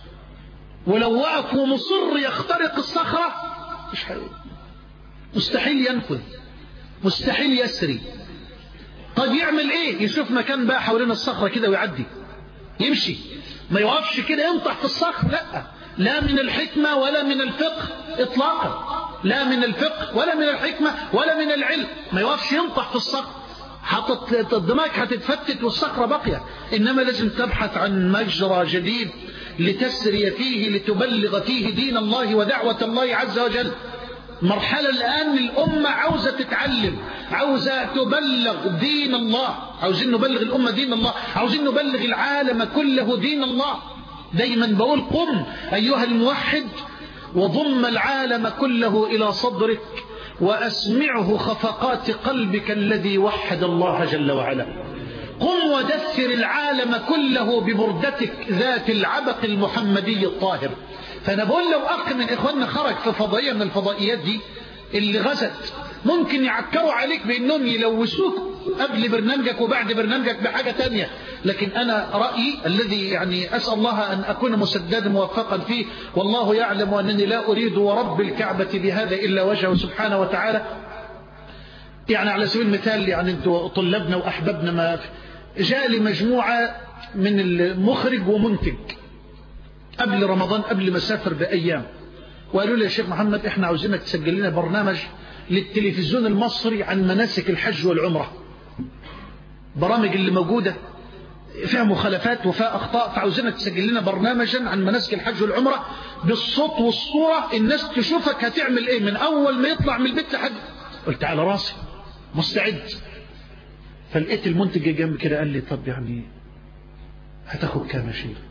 ولو وقف ومصر يخترق الصخرة مش حقيقي. مستحيل ينفذ مستحيل يسري طيب يعمل ايه يشوف مكان بقى حوالين الصخرة كده ويعدي يمشي ما يوقفش كده ينطح في الصخر لا لا من الحكمة ولا من الفقه اطلاقا لا من الفقه ولا من الحكمة ولا من العلم ما يوقفش ينطح في الصخر حطت الدماغ هتتفتت والصخرة باقية إنما لازم تبحث عن مجرى جديد لتسري فيه لتبلغ فيه دين الله ودعوة الله عز وجل مرحلة الآن الأمة عاوزة تتعلم عاوزة تبلغ دين الله عاوزين نبلغ الأمة دين الله عاوزين نبلغ العالم كله دين الله دايما بقول قم أيها الموحد وضم العالم كله إلى صدرك وأسمعه خفقات قلبك الذي وحد الله جل وعلا قم ودثر العالم كله ببردتك ذات العبق المحمدي الطاهر فأنا بقول لو أخ من إخواننا خرج في فضائية من الفضائيات دي اللي غزت ممكن يعكروا عليك بأنهم يلوثوك قبل برنامجك وبعد برنامجك بحاجة تانية لكن أنا رأيي الذي يعني أسأل الله أن أكون مسددا موفقا فيه والله يعلم أنني لا أريد ورب الكعبة بهذا إلا وجهه سبحانه وتعالى يعني على سبيل المثال يعني انتوا طلابنا وأحبابنا ما جاء لي مجموعة من المخرج ومنتج قبل رمضان قبل ما سافر بأيام وقالوا لي يا شيخ محمد احنا عاوزينك تسجل لنا برنامج للتلفزيون المصري عن مناسك الحج والعمرة برامج اللي موجودة فيها مخالفات وفيها أخطاء فعاوزينك تسجل لنا برنامجا عن مناسك الحج والعمرة بالصوت والصورة الناس تشوفك هتعمل ايه من أول ما يطلع من البيت لحد قلت على راسي مستعد فلقيت المنتج جنب كده قال لي طب يعني هتاخد كام يا شيخ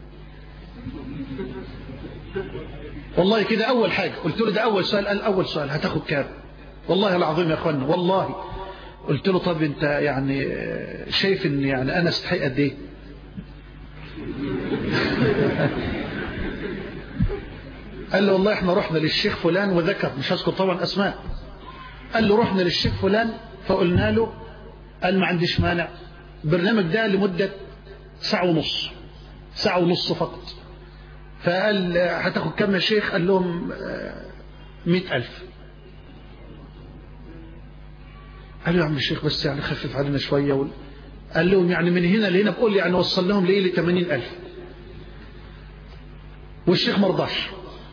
والله كده أول حاجة قلت له ده أول سؤال قال أول سؤال هتاخد كام والله العظيم يا أخوانا والله قلت له طب أنت يعني شايف أن يعني أنا استحق قد إيه قال له والله احنا رحنا للشيخ فلان وذكر مش هذكر طبعا أسماء قال له رحنا للشيخ فلان فقلنا له قال ما عنديش مانع البرنامج ده لمدة ساعة ونص ساعة ونص فقط فقال هتاخد كم يا شيخ قال لهم مئة ألف قال له يا عم الشيخ بس يعني خفف علينا شوية و... قال لهم يعني من هنا لهنا بقول يعني وصل لهم ليه لثمانين ألف والشيخ مرضاش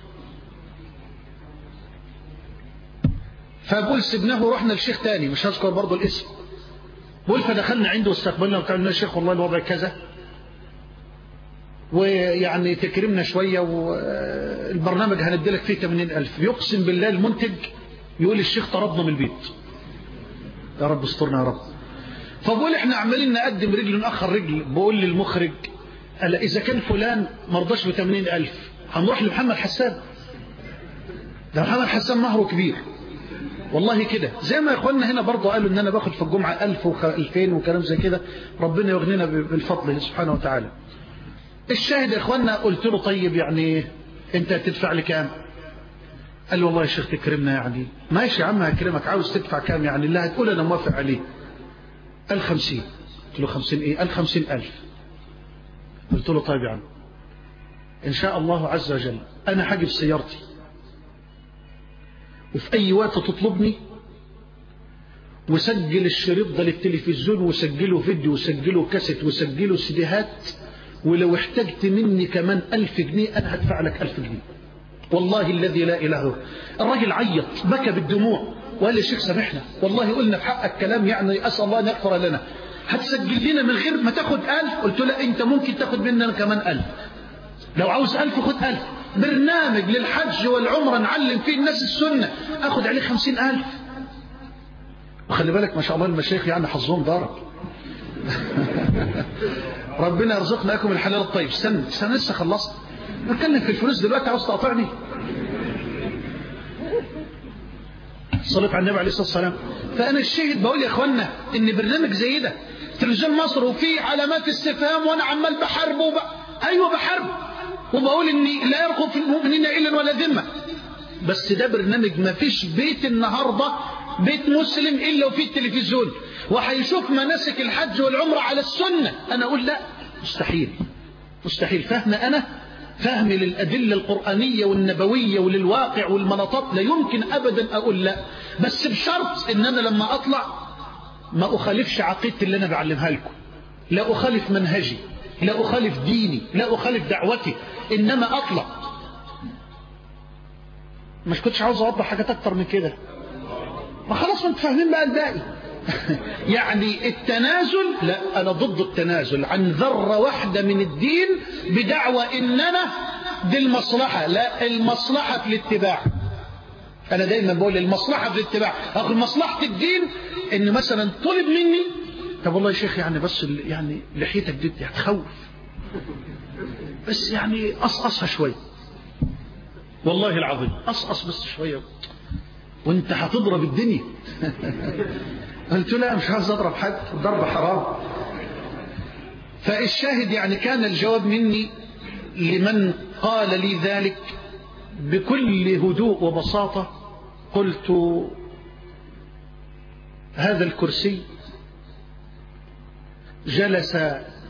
فبقول سبناه ورحنا لشيخ تاني مش هذكر برضه الاسم بقول فدخلنا عنده واستقبلنا وقال لنا الشيخ والله الوضع كذا ويعني تكرمنا شوية والبرنامج هنديلك فيه 80 ألف يقسم بالله المنتج يقول الشيخ طردنا من البيت يا رب استرنا يا رب فبقول احنا عمالين نقدم رجل نأخر رجل بقول للمخرج قال إذا كان فلان مرضاش ب 80 ألف هنروح لمحمد حسان ده محمد حسان مهره كبير والله كده زي ما اخواننا هنا برضه قالوا ان انا باخد في الجمعة 1000 و2000 وكلام زي كده ربنا يغنينا بالفضل سبحانه وتعالى الشاهد يا اخوانا قلت له طيب يعني انت هتدفع لي كام قال له والله يا شيخ تكرمنا يعني ماشي يا عم هكرمك عاوز تدفع كام يعني اللي هتقول انا موافق عليه قال خمسين قلت له خمسين ايه قال خمسين الف قلت له طيب يا عم ان شاء الله عز وجل انا هجيب سيارتي وفي اي وقت تطلبني وسجل الشريط ده للتلفزيون وسجله فيديو وسجله كاسيت وسجله سيديهات ولو احتجت مني كمان ألف جنيه أنا هدفع لك ألف جنيه والله الذي لا إله هو الراجل عيط بكى بالدموع وقال لي شيخ سامحنا والله قلنا في حقك كلام يعني أسأل الله أن يغفر لنا هتسجل لنا من غير ما تاخد ألف قلت له أنت ممكن تاخد مننا كمان ألف لو عاوز ألف خد ألف برنامج للحج والعمرة نعلم فيه الناس السنة أخد عليه خمسين ألف وخلي بالك ما شاء الله المشايخ يعني حظهم ضارب ربنا يرزقنا لكم الحلال الطيب استنى استنى لسه خلصت نتكلم في الفلوس دلوقتي عاوز تقاطعني صليت على النبي عليه الصلاه والسلام فانا الشاهد بقول يا اخوانا ان برنامج زي ده تلفزيون مصر وفيه علامات استفهام وانا عمال بحاربه وب... ايوه بحارب وبقول اني لا يرقب في المؤمنين الا ولا ذمه بس ده برنامج ما فيش بيت النهارده بيت مسلم الا وفيه التلفزيون وهيشوف مناسك الحج والعمره على السنه انا اقول لا مستحيل مستحيل فهم انا فهمي للأدلة القرآنية والنبوية وللواقع والمناطات لا يمكن أبدا أقول لا بس بشرط إن أنا لما أطلع ما أخالفش عقيدتي اللي أنا بعلمها لكم لا أخالف منهجي لا أخالف ديني لا أخالف دعوتي إنما أطلع مش كنتش عاوز أوضح حاجات أكتر من كده ما خلاص ما انتوا فاهمين بقى الباقي يعني التنازل لا أنا ضد التنازل عن ذرة واحدة من الدين بدعوى إننا دي المصلحة لا المصلحة في الاتباع أنا دايما بقول المصلحة في الاتباع أخذ مصلحة الدين إن مثلا طلب مني طب والله يا شيخ يعني بس يعني لحيتك دي هتخوف بس يعني قصقصها شوية والله العظيم قصقص بس شوية وانت هتضرب الدنيا قلت لا مش عايز اضرب حد ضرب حرام فالشاهد يعني كان الجواب مني لمن قال لي ذلك بكل هدوء وبساطة قلت هذا الكرسي جلس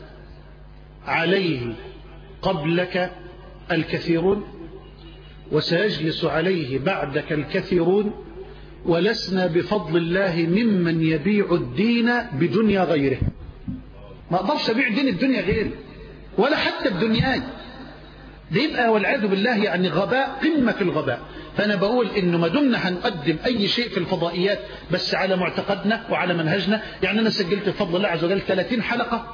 عليه قبلك الكثيرون وسيجلس عليه بعدك الكثيرون ولسنا بفضل الله ممن يبيع الدين بدنيا غيره ما اقدرش ابيع دين الدنيا غيره ولا حتى بدنياي ده يبقى والعياذ بالله يعني غباء قمة في الغباء فأنا بقول إنه ما دمنا هنقدم أي شيء في الفضائيات بس على معتقدنا وعلى منهجنا يعني أنا سجلت بفضل الله عز وجل 30 حلقة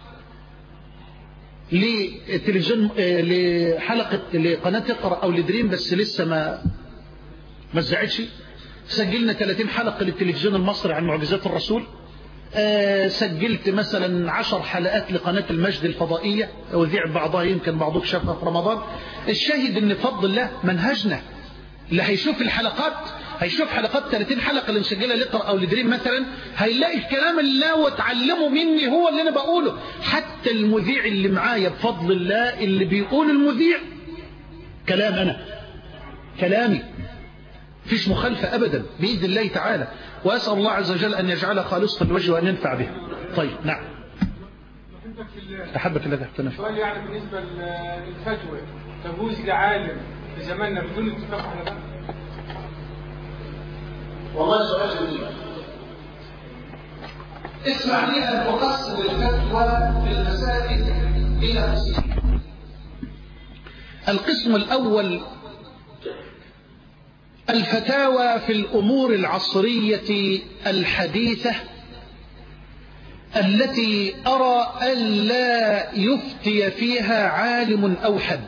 لتلفزيون لحلقة لقناة اقرأ أو لدريم بس لسه ما ما زعتش سجلنا 30 حلقة للتلفزيون المصري عن معجزات الرسول آه سجلت مثلا عشر حلقات لقناة المجد الفضائية وذيع بعضها يمكن بعضك شافها في رمضان الشاهد ان بفضل الله منهجنا اللي هيشوف الحلقات هيشوف حلقات 30 حلقة اللي مسجلها لقرأ أو لدريم مثلا هيلاقي الكلام اللي هو اتعلمه مني هو اللي أنا بقوله حتى المذيع اللي معايا بفضل الله اللي بيقول المذيع كلام أنا كلامي فيش مخالفة أبدا بإذن الله تعالى وأسأل الله عز وجل أن يجعلها خالصة الوجه وأن ينفع بها طيب نعم أحبك الله تحتنا سؤال يعني بالنسبة للفتوى تجوز لعالم في زماننا بدون اتفاق على ده والله سؤال جميل اسمع لي أن أقسم الفتوى في المسائل إلى قسمين القسم الأول الفتاوى في الأمور العصرية الحديثة التي أرى ألا يفتي فيها عالم أو حد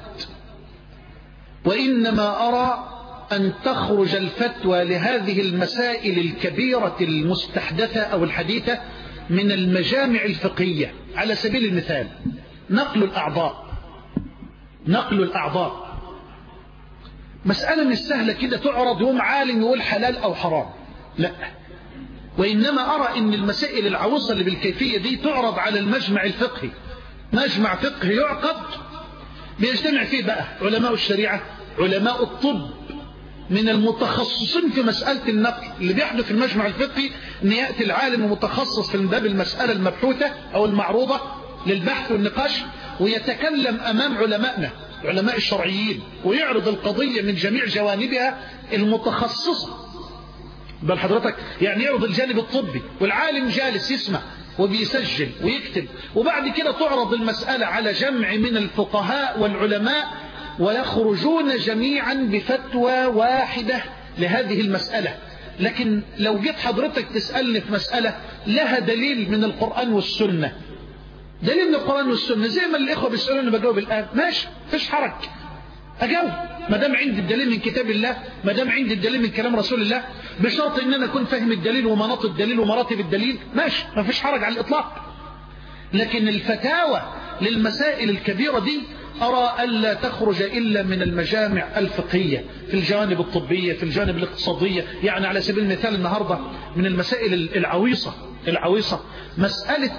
وإنما أرى أن تخرج الفتوى لهذه المسائل الكبيرة المستحدثة أو الحديثة من المجامع الفقهية على سبيل المثال نقل الأعضاء نقل الأعضاء مسألة مش سهلة كده تعرض يوم عالم يقول حلال أو حرام لا وإنما أرى أن المسائل العوصة اللي بالكيفية دي تعرض على المجمع الفقهي مجمع فقهي يعقد بيجتمع فيه بقى علماء الشريعة علماء الطب من المتخصصين في مسألة النقل اللي بيحدث في المجمع الفقهي أن يأتي العالم المتخصص في باب المسألة المبحوثة أو المعروضة للبحث والنقاش ويتكلم أمام علمائنا علماء الشرعيين ويعرض القضية من جميع جوانبها المتخصصة بل حضرتك يعني يعرض الجانب الطبي والعالم جالس يسمع وبيسجل ويكتب وبعد كده تعرض المسألة على جمع من الفقهاء والعلماء ويخرجون جميعا بفتوى واحدة لهذه المسألة لكن لو جيت حضرتك تسألني في مسألة لها دليل من القرآن والسنة دليل من القرآن والسنة زي ما الإخوة بيسألوني بجاوب الآن ماشي فيش حرج أجاوب ما دام عندي الدليل من كتاب الله ما دام عندي الدليل من كلام رسول الله بشرط ان انا اكون فاهم الدليل ومناط الدليل ومراتب الدليل ماشي ما فيش حرج على الاطلاق لكن الفتاوى للمسائل الكبيرة دي أرى ألا تخرج إلا من المجامع الفقهية في الجانب الطبية في الجانب الاقتصادية يعني على سبيل المثال النهاردة من المسائل العويصة العويصة مسألة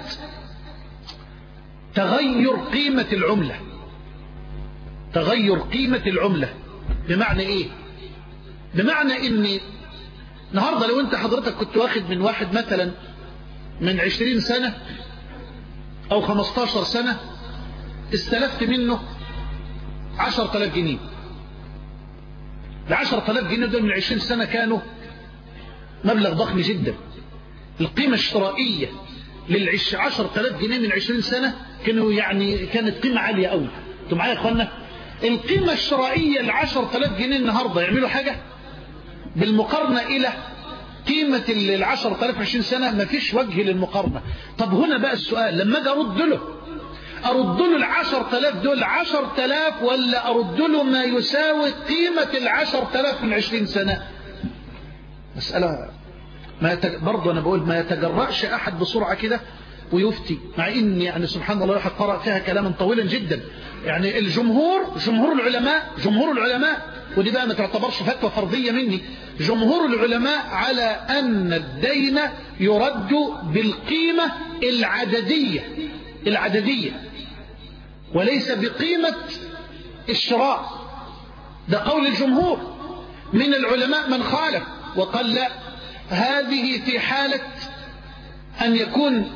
تغير قيمة العملة تغير قيمة العملة بمعنى ايه بمعنى ان النهاردة لو انت حضرتك كنت واخد من واحد مثلا من عشرين سنة او خمستاشر سنة استلفت منه عشر تلاف جنيه العشر تلاف جنيه دول من عشرين سنة كانوا مبلغ ضخم جدا القيمة الشرائية للعش عشر تلاف جنيه من عشرين سنة كانوا يعني كانت قيمة عالية قوي انتوا معايا يا اخوانا القيمة الشرائية العشر تلاف جنيه النهاردة يعملوا حاجة بالمقارنة إلى قيمة العشر تلاف عشرين سنة ما فيش وجه للمقارنة طب هنا بقى السؤال لما أجي أرد له أرد له العشر تلاف دول عشر تلاف ولا أرد له ما يساوي قيمة العشر تلاف من عشرين سنة مسألة ما يتج... برضه أنا بقول ما يتجرأش أحد بسرعة كده ويفتي مع ان يعني سبحان الله الواحد قرأ فيها كلاما طويلا جدا يعني الجمهور جمهور العلماء جمهور العلماء ودي بقى ما تعتبرش فتوى فرضية مني جمهور العلماء على أن الدين يرد بالقيمة العددية العددية وليس بقيمة الشراء ده قول الجمهور من العلماء من خالف وقال لا هذه في حالة أن يكون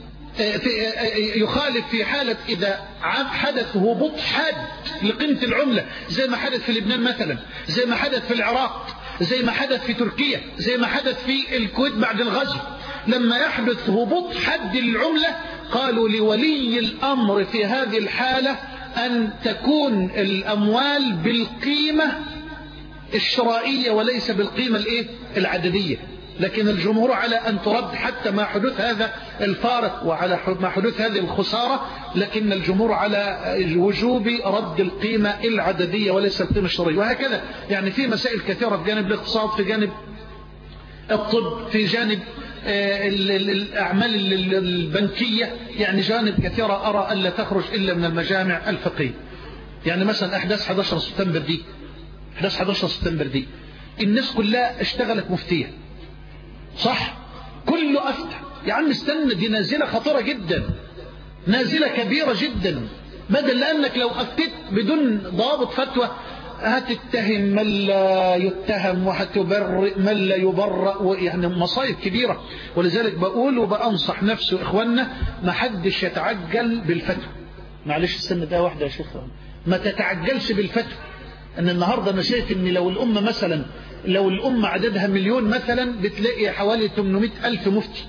يخالف في حالة إذا حدث هبوط حاد لقيمة العملة زي ما حدث في لبنان مثلا زي ما حدث في العراق زي ما حدث في تركيا زي ما حدث في الكويت بعد الغزو لما يحدث هبوط حد العملة قالوا لولي الأمر في هذه الحالة أن تكون الأموال بالقيمة الشرائية وليس بالقيمة الإيه؟ العددية لكن الجمهور على أن ترد حتى مع حدوث هذا الفارق وعلى ما حدوث هذه الخسارة لكن الجمهور على وجوب رد القيمة العددية وليس القيمة الشرعية وهكذا يعني في مسائل كثيرة في جانب الاقتصاد في جانب الطب في جانب الأعمال البنكية يعني جانب كثيرة أرى ألا تخرج إلا من المجامع الفقهية يعني مثلا أحداث 11 سبتمبر دي أحداث 11 سبتمبر دي الناس كلها اشتغلت مفتية صح كله أفتح يا عم استنى دي نازلة خطيرة جدا نازلة كبيرة جدا بدل لأنك لو أفتت بدون ضابط فتوى هتتهم من لا يتهم وهتبرئ من لا يبرأ يعني مصايب كبيرة ولذلك بقول وبأنصح نفسي وإخواننا ما حدش يتعجل بالفتوى معلش استنى ده واحدة يا شيخ ما تتعجلش بالفتوى أن النهاردة أنا شايف أن لو الأمة مثلا لو الأمة عددها مليون مثلا بتلاقي حوالي 800 ألف مفتي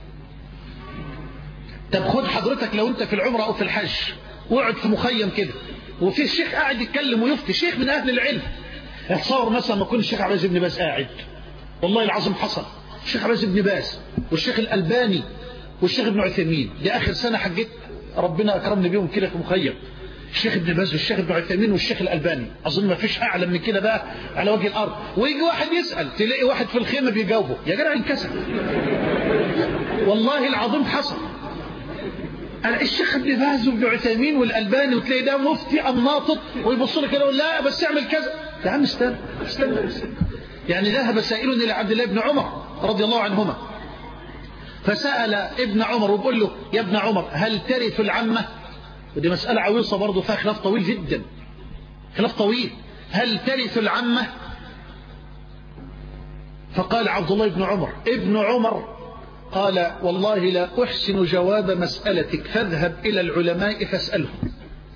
طب خد حضرتك لو أنت في العمرة أو في الحج واقعد في مخيم كده وفي الشيخ قاعد يتكلم ويفتي شيخ من أهل العلم اتصور مثلا ما يكون الشيخ عباس بن باز قاعد والله العظيم حصل الشيخ عباس بن باز والشيخ الألباني والشيخ ابن عثيمين دي آخر سنة حجيت ربنا أكرمني بيهم كده في مخيم الشيخ ابن باز والشيخ ابن عثيمين والشيخ الألباني أظن ما فيش أعلى من كده بقى على وجه الأرض ويجي واحد يسأل تلاقي واحد في الخيمة بيجاوبه يا جدع انكسر والله العظيم حصل الشيخ ابن باز وابن عثيمين والألباني وتلاقي ده مفتي أم ناطق ويبص لك كده لا بس اعمل كذا يا عم استنى استنى, استنى. يعني ذهب سائل إلى عبد الله بن عمر رضي الله عنهما فسأل ابن عمر وبقول له يا ابن عمر هل ترث العمة ودي مسألة عويصة برضه فيها خلاف طويل جدا خلاف طويل هل ترث العمة فقال عبد الله بن عمر ابن عمر قال والله لا أحسن جواب مسألتك فاذهب إلى العلماء فاسألهم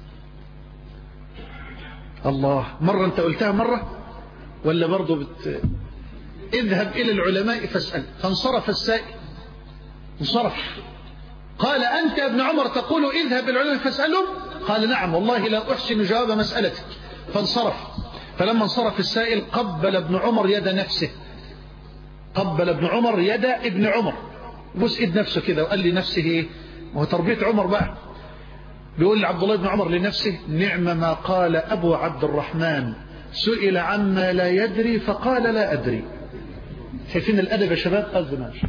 الله مرة أنت قلتها مرة ولا برضه بت... اذهب إلى العلماء فاسأل فانصرف السائل انصرف قال أنت يا ابن عمر تقول اذهب إلى العلماء فاسألهم قال نعم والله لا أحسن جواب مسألتك فانصرف فلما انصرف السائل قبل ابن عمر يد نفسه قبل ابن عمر يد ابن عمر بص ايد نفسه كده وقال لي نفسه ايه وهو تربية عمر بقى بيقول لعبد الله بن عمر لنفسه نعم ما قال أبو عبد الرحمن سئل عما لا يدري فقال لا أدري شايفين الأدب يا شباب قصد ماشي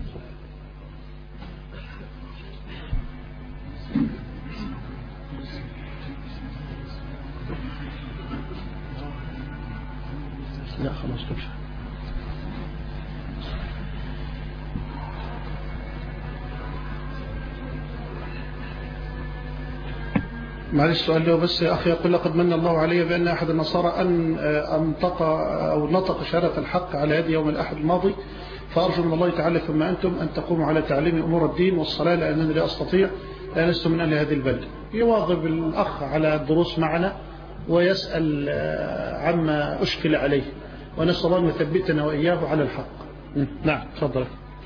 لا خلاص تمشي معلش سؤال له بس يا أخي يقول لقد من الله علي بأن أحد النصارى أن أنطق أو نطق شهادة الحق على يد يوم الأحد الماضي فأرجو من الله تعالى ثم أنتم أن تقوموا على تعليم أمور الدين والصلاة لأنني لا أستطيع لا لست من أهل هذه البلدة يواظب الأخ على الدروس معنا ويسأل عما أشكل عليه ونسأل الله أن يثبتنا وإياه على الحق نعم تفضل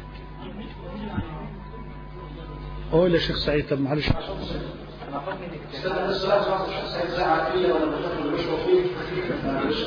أقول يا شيخ سعيد طب معلش استنى بس لا صار ساعة ساعة كده ولا بتاكل مش وفيه معلش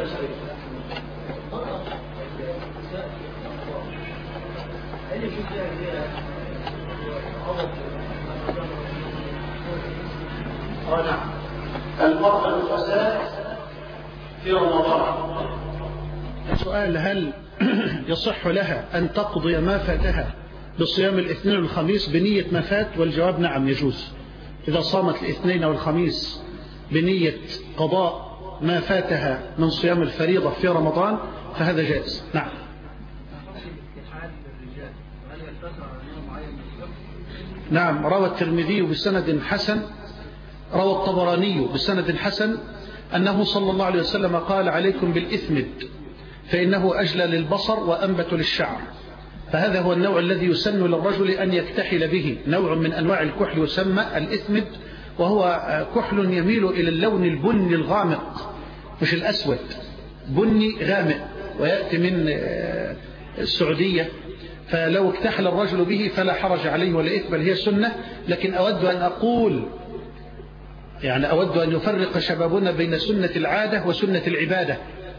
اه نعم المرأة الفساد في رمضان السؤال هل يصح لها أن تقضي ما فاتها بصيام الاثنين والخميس بنية ما فات والجواب نعم يجوز إذا صامت الاثنين والخميس بنية قضاء ما فاتها من صيام الفريضة في رمضان فهذا جائز نعم نعم روى الترمذي بسند حسن روى الطبراني بسند حسن أنه صلى الله عليه وسلم قال عليكم بالإثمد فإنه أجلى للبصر وأنبت للشعر فهذا هو النوع الذي يسن للرجل أن يكتحل به نوع من أنواع الكحل يسمى الإثمد وهو كحل يميل إلى اللون البني الغامق مش الأسود بني غامق ويأتي من السعودية فلو اكتحل الرجل به فلا حرج عليه ولا إثم بل هي سنة لكن أود أن أقول يعني أود أن يفرق شبابنا بين سنة العادة وسنة العبادة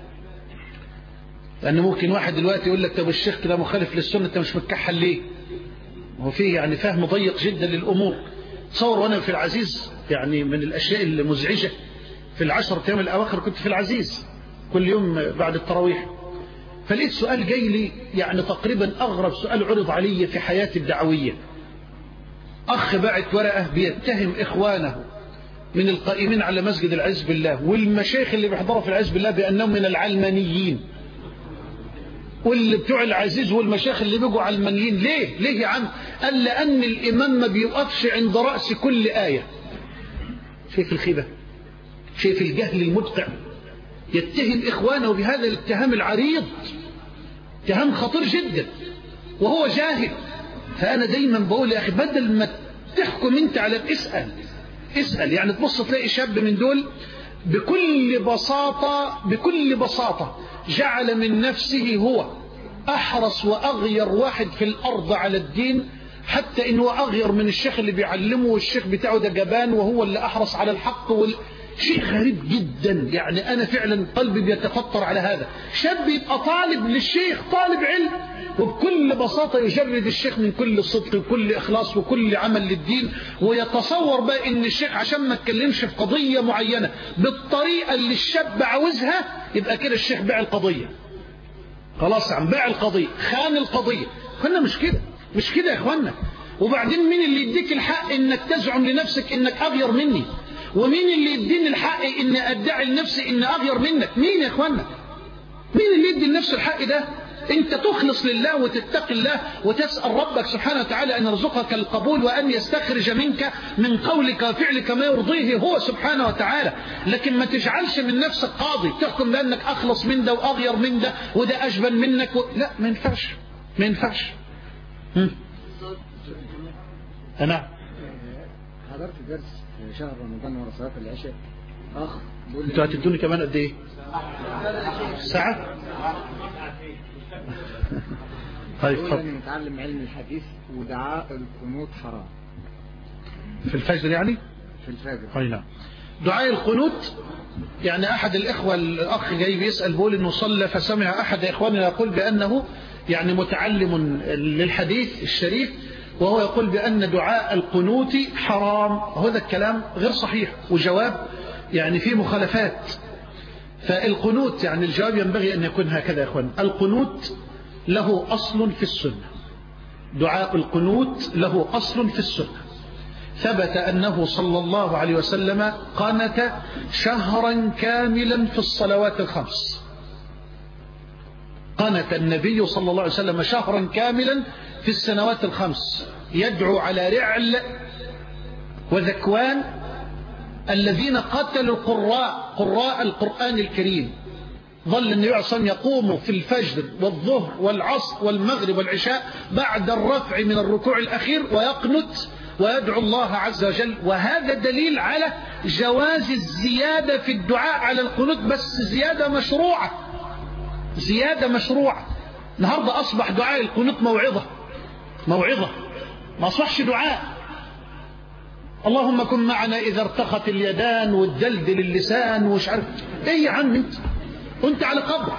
لأن ممكن واحد دلوقتي يقول لك طب الشيخ كده مخالف للسنة أنت مش متكحل ليه هو فيه يعني فهم ضيق جدا للأمور تصور وأنا في العزيز يعني من الأشياء المزعجة في العشرة أيام الأواخر كنت في العزيز كل يوم بعد التراويح فلقيت سؤال جاي لي يعني تقريبا أغرب سؤال عرض علي في حياتي الدعوية أخ بعت ورقة بيتهم إخوانه من القائمين على مسجد العز بالله والمشايخ اللي بيحضروا في العز بالله بأنهم من العلمانيين واللي بتوع العزيز والمشايخ اللي بيجوا علمانيين ليه ليه يا عم قال لأن الإمام ما بيوقفش عند رأس كل آية شايف الخيبة شايف الجهل المدقع يتهم إخوانه بهذا الاتهام العريض اتهام خطير جدا وهو جاهل فأنا دايما بقول يا أخي بدل ما تحكم أنت على اسأل اسأل يعني تبص تلاقي شاب من دول بكل بساطة بكل بساطة جعل من نفسه هو أحرص وأغير واحد في الأرض على الدين حتى إنه أغير من الشيخ اللي بيعلمه والشيخ بتاعه ده جبان وهو اللي أحرص على الحق وال... شيء غريب جدا يعني أنا فعلا قلبي بيتفطر على هذا شاب يبقى طالب للشيخ طالب علم وبكل بساطة يجرد الشيخ من كل صدق وكل إخلاص وكل عمل للدين ويتصور بقى إن الشيخ عشان ما اتكلمش في قضية معينة بالطريقة اللي الشاب عاوزها يبقى كده الشيخ باع القضية خلاص عم باع القضية خان القضية اخوانا مش كده مش كده يا اخوانا وبعدين مين اللي يديك الحق انك تزعم لنفسك انك اغير مني ومين اللي يديني الحق ان ادعي لنفسي ان اغير منك مين يا اخوانا مين اللي يدي لنفسه الحق ده انت تخلص لله وتتقي الله وتسأل ربك سبحانه وتعالى ان يرزقك القبول وان يستخرج منك من قولك وفعلك ما يرضيه هو سبحانه وتعالى لكن ما تجعلش من نفسك قاضي تحكم بانك اخلص من ده واغير من ده وده اجبن منك و... لا ما ينفعش ما ينفعش نعم حضرت درس في شهر رمضان ورا صلاه العشاء اخ بيقول لي انتوا هتدوني كمان قد ايه ساعة طيب بيقول اتفضل انا متعلم علم الحديث ودعاء القنوت حرام في الفجر يعني في الفجر اي نعم دعاء القنوت يعني احد الاخوه الاخ جاي بيسال بيقول انه صلى فسمع احد اخواننا يقول بانه يعني متعلم للحديث الشريف وهو يقول بان دعاء القنوت حرام هذا الكلام غير صحيح وجواب يعني فيه مخالفات فالقنوت يعني الجواب ينبغي ان يكون هكذا يا اخوان القنوت له اصل في السنه دعاء القنوت له اصل في السنه ثبت أنه صلى الله عليه وسلم قنت شهرا كاملا في الصلوات الخمس قنت النبي صلى الله عليه وسلم شهرا كاملا في السنوات الخمس يدعو على رعل وذكوان الذين قتلوا القراء قراء القرآن الكريم ظل النبي عليه الصلاة والسلام يقوم في الفجر والظهر والعصر والمغرب والعشاء بعد الرفع من الركوع الأخير ويقنت ويدعو الله عز وجل وهذا دليل على جواز الزيادة في الدعاء على القنوت بس زيادة مشروعة زيادة مشروعة النهاردة أصبح دعاء القنوت موعظة موعظة ما أصبحش دعاء اللهم كن معنا إذا ارتخت اليدان والدلدل اللسان ومش عارف إيه يا عم أنت وأنت على قبر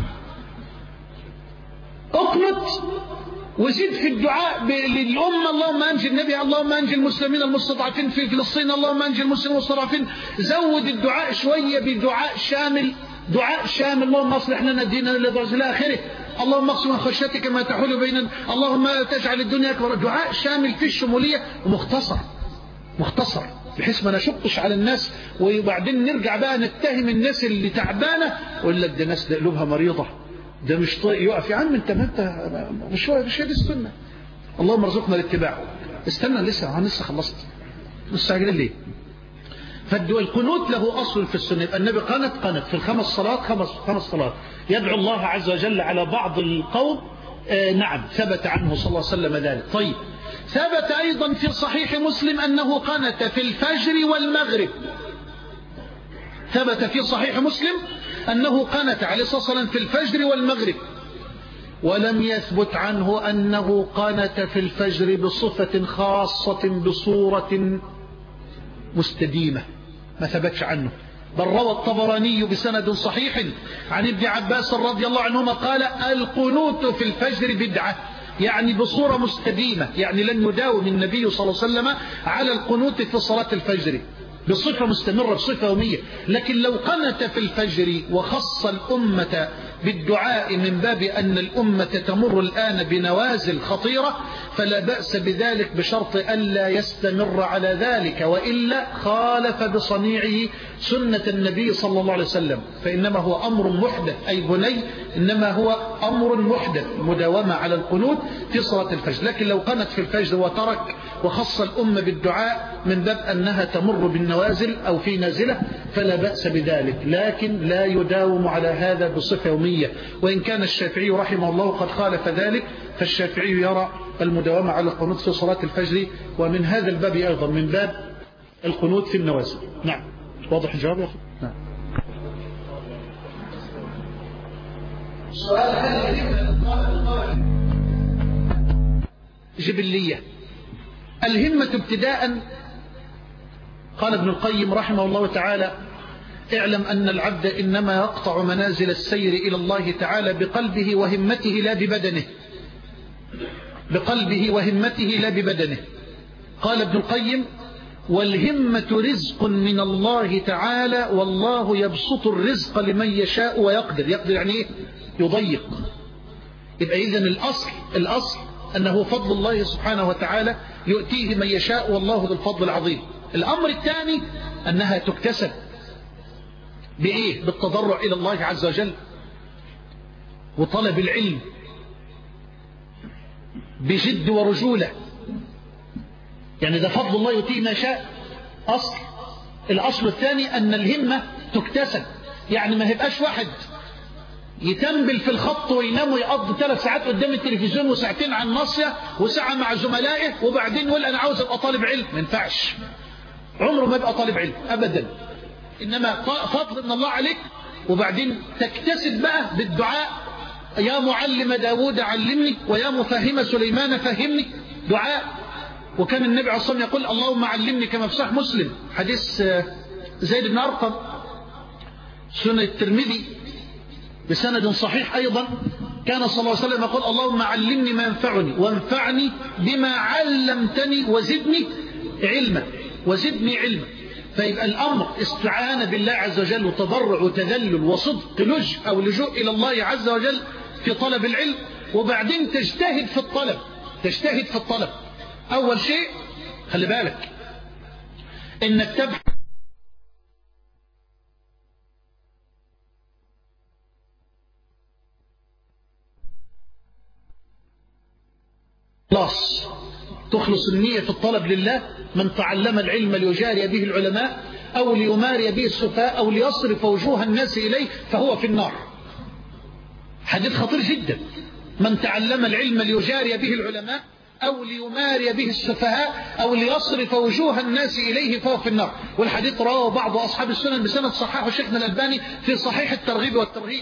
اقنط وزيد في الدعاء للأمة اللهم أنجي النبي اللهم أنجي المسلمين المستضعفين في فلسطين اللهم أنجي المسلمين المستضعفين زود الدعاء شوية بدعاء شامل دعاء شامل اللهم اصلح لنا ديننا الذي إلى آخره اللهم اقسم من خشيتك ما تحول بيننا اللهم تجعل الدنيا أكبر دعاء شامل فيه الشمولية ومختصر مختصر بحيث ما نشقش على الناس وبعدين نرجع بقى نتهم الناس اللي تعبانة ويقول لك ده ناس ده قلوبها مريضة ده مش طيق يقف يا عم انت ما انت مش مش هي دي السنه اللهم ارزقنا الاتباع استنى لسه انا لسه خلصت مستعجلين ليه فالقنوت له أصل في السنة يبقى النبي قنت قنت في الخمس صلوات خمس, خمس صلوات يدعو الله عز وجل على بعض القوم آه نعم ثبت عنه صلى الله عليه وسلم ذلك طيب ثبت أيضا في صحيح مسلم أنه قنت في الفجر والمغرب ثبت في صحيح مسلم أنه قنت عليه الصلاة والسلام في الفجر والمغرب ولم يثبت عنه أنه قنت في الفجر بصفة خاصة بصورة مستديمة ما ثبتش عنه بل روى الطبراني بسند صحيح عن ابن عباس رضي الله عنهما قال القنوت في الفجر بدعة يعني بصورة مستديمة يعني لن يداوم النبي صلى الله عليه وسلم على القنوت في صلاة الفجر بصفة مستمرة بصفة يومية لكن لو قنت في الفجر وخص الأمة بالدعاء من باب أن الأمة تمر الآن بنوازل خطيرة فلا بأس بذلك بشرط ألا يستمر على ذلك وإلا خالف بصنيعه سنة النبي صلى الله عليه وسلم فإنما هو أمر محدث أي بني إنما هو أمر محدث مداومة على القنوت في صلاة الفجر لكن لو قنت في الفجر وترك وخص الأمة بالدعاء من باب أنها تمر بالنوازل أو في نازلة فلا بأس بذلك لكن لا يداوم على هذا بصفة يومية وإن كان الشافعي رحمه الله قد خالف ذلك فالشافعي يرى المداومة على القنوت في صلاة الفجر ومن هذا الباب أيضا من باب القنوت في النوازل نعم واضح الجواب يا أخي نعم سؤال هل جبلية الهمة ابتداء قال ابن القيم رحمه الله تعالى اعلم أن العبد إنما يقطع منازل السير إلى الله تعالى بقلبه وهمته لا ببدنه بقلبه وهمته لا ببدنه قال ابن القيم والهمة رزق من الله تعالى والله يبسط الرزق لمن يشاء ويقدر يقدر يعني ايه يضيق يبقى إذن الأصل الأصل أنه فضل الله سبحانه وتعالى يؤتيه من يشاء والله ذو الفضل العظيم الأمر الثاني أنها تكتسب بإيه بالتضرع إلى الله عز وجل وطلب العلم بجد ورجولة يعني ده فضل الله يؤتيه ما شاء أصل الأصل الثاني أن الهمة تكتسب يعني ما هيبقاش واحد يتنبل في الخط وينام ويقضي ثلاث ساعات قدام التلفزيون وساعتين على الناصية وساعة مع زملائه وبعدين يقول أنا عاوز أبقى طالب علم ما ينفعش عمره ما يبقى طالب علم أبدا إنما فضل من الله عليك وبعدين تكتسب بقى بالدعاء يا معلم داود علمني ويا مفهم سليمان فهمني دعاء وكان النبي عليه الصلاة والسلام يقول اللهم علمني كما في صحيح مسلم حديث زيد بن أرقم سنة الترمذي بسند صحيح أيضا كان صلى الله عليه وسلم يقول اللهم علمني ما ينفعني وانفعني بما علمتني وزدني علما وزدني علما فيبقى الأمر استعانة بالله عز وجل وتضرع وتذلل وصدق لجء أو لجوء إلى الله عز وجل في طلب العلم وبعدين تجتهد في الطلب تجتهد في الطلب أول شيء خلي بالك إنك تبحث خلاص تخلص النية في الطلب لله من تعلم العلم ليجاري به العلماء أو ليماري به السفاء أو ليصرف وجوه الناس إليه فهو في النار حديث خطير جدا من تعلم العلم ليجاري به العلماء أو ليماري به السفهاء أو ليصرف وجوه الناس إليه فهو في النار والحديث رواه بعض أصحاب السنن بسند صححه شيخنا الألباني في صحيح الترغيب والترهيب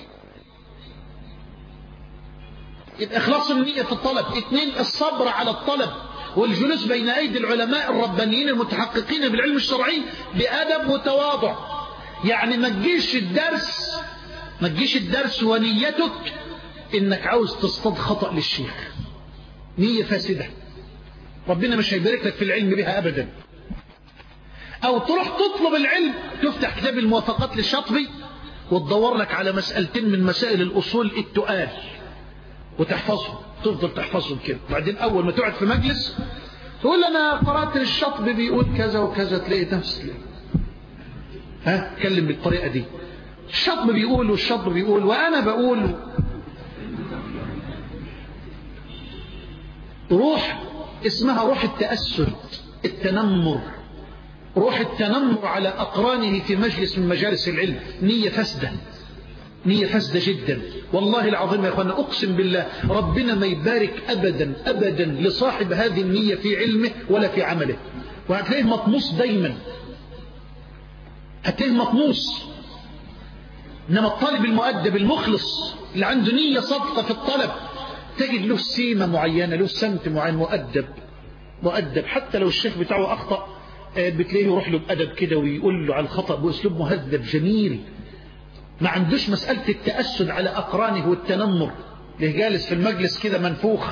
يبقى إخلاص النية في الطلب اثنين الصبر على الطلب والجلوس بين أيدي العلماء الربانيين المتحققين بالعلم الشرعي بأدب وتواضع يعني ما تجيش الدرس ما تجيش الدرس ونيتك إنك عاوز تصطاد خطأ للشيخ نية فاسدة ربنا مش هيبارك لك في العلم بها أبدا أو تروح تطلب العلم تفتح كتاب الموافقات للشاطبي وتدور لك على مسألتين من مسائل الأصول التقال وتحفظهم تفضل تحفظهم كده بعدين أول ما تقعد في مجلس تقول أنا قرأت الشطب بيقول كذا وكذا تلاقي نفسك ها اتكلم بالطريقة دي الشطب بيقول والشطب بيقول وأنا بقول روح اسمها روح التأسد التنمر روح التنمر على أقرانه في مجلس من مجالس العلم نية فاسدة نية فاسدة جدا والله العظيم يا أخوانا أقسم بالله ربنا ما يبارك أبدا أبدا لصاحب هذه النية في علمه ولا في عمله وهتلاقيه مطموس دايما هتلاقيه مطموس إنما الطالب المؤدب المخلص اللي عنده نية صادقة في الطلب تجد له سيمة معينة له سمت معين مؤدب مؤدب حتى لو الشيخ بتاعه أخطأ بتلاقيه يروح له بأدب كده ويقول له على الخطأ بأسلوب مهذب جميل ما عندوش مسألة التأسد على أقرانه والتنمر اللي جالس في المجلس كده منفوخ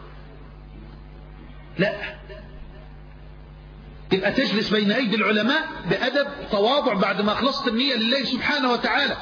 لا تبقى تجلس بين أيدي العلماء بأدب تواضع بعد ما أخلصت النية لله سبحانه وتعالى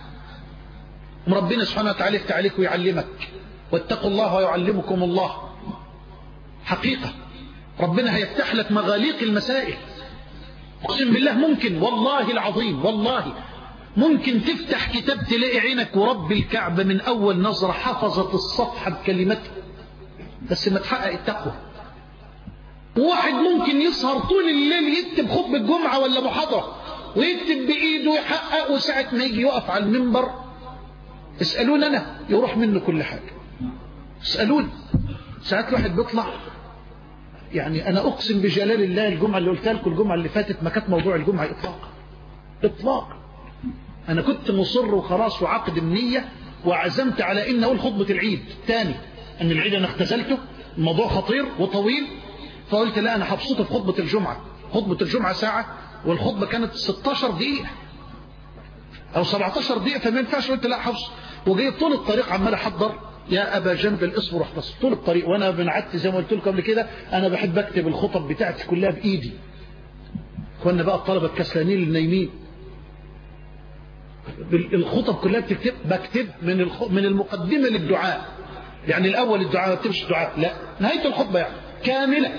ربنا سبحانه وتعالى يفتح عليك ويعلمك واتقوا الله ويعلمكم الله حقيقة ربنا هيفتح لك مغاليق المسائل اقسم بالله ممكن والله العظيم والله ممكن تفتح كتاب تلاقي عينك ورب الكعبة من أول نظرة حفظت الصفحة بكلمته بس ما تحقق التقوى واحد ممكن يسهر طول الليل يكتب خطبة جمعة ولا محاضرة ويكتب بإيده ويحقق وساعة ما يجي يقف على المنبر اسألون أنا يروح منه كل حاجة اسألون ساعات الواحد بيطلع يعني أنا أقسم بجلال الله الجمعة اللي قلتها لكم الجمعة اللي فاتت ما كانت موضوع الجمعة إطلاقا إطلاقا أنا كنت مصر وخلاص وعقد النية وعزمت على إن أقول خطبة العيد تاني أن العيد أنا اختزلته الموضوع خطير وطويل فقلت لا أنا هبسطه في خطبة الجمعة خطبة الجمعة ساعة والخطبة كانت 16 دقيقة أو 17 دقيقة فما ينفعش قلت لا حفظ وجاي طول الطريق عمال أحضر يا أبا جنب اصبر واحتصر طول الطريق وأنا بنعدت زي ما قلت لكم قبل كده أنا بحب أكتب الخطب بتاعتي كلها بإيدي كنا بقى الطلبة الكسلانين النايمين الخطب كلها بتكتب بكتب من الخ... من المقدمة للدعاء يعني الأول الدعاء ما بتكتبش الدعاء لا نهاية الخطبة يعني كاملة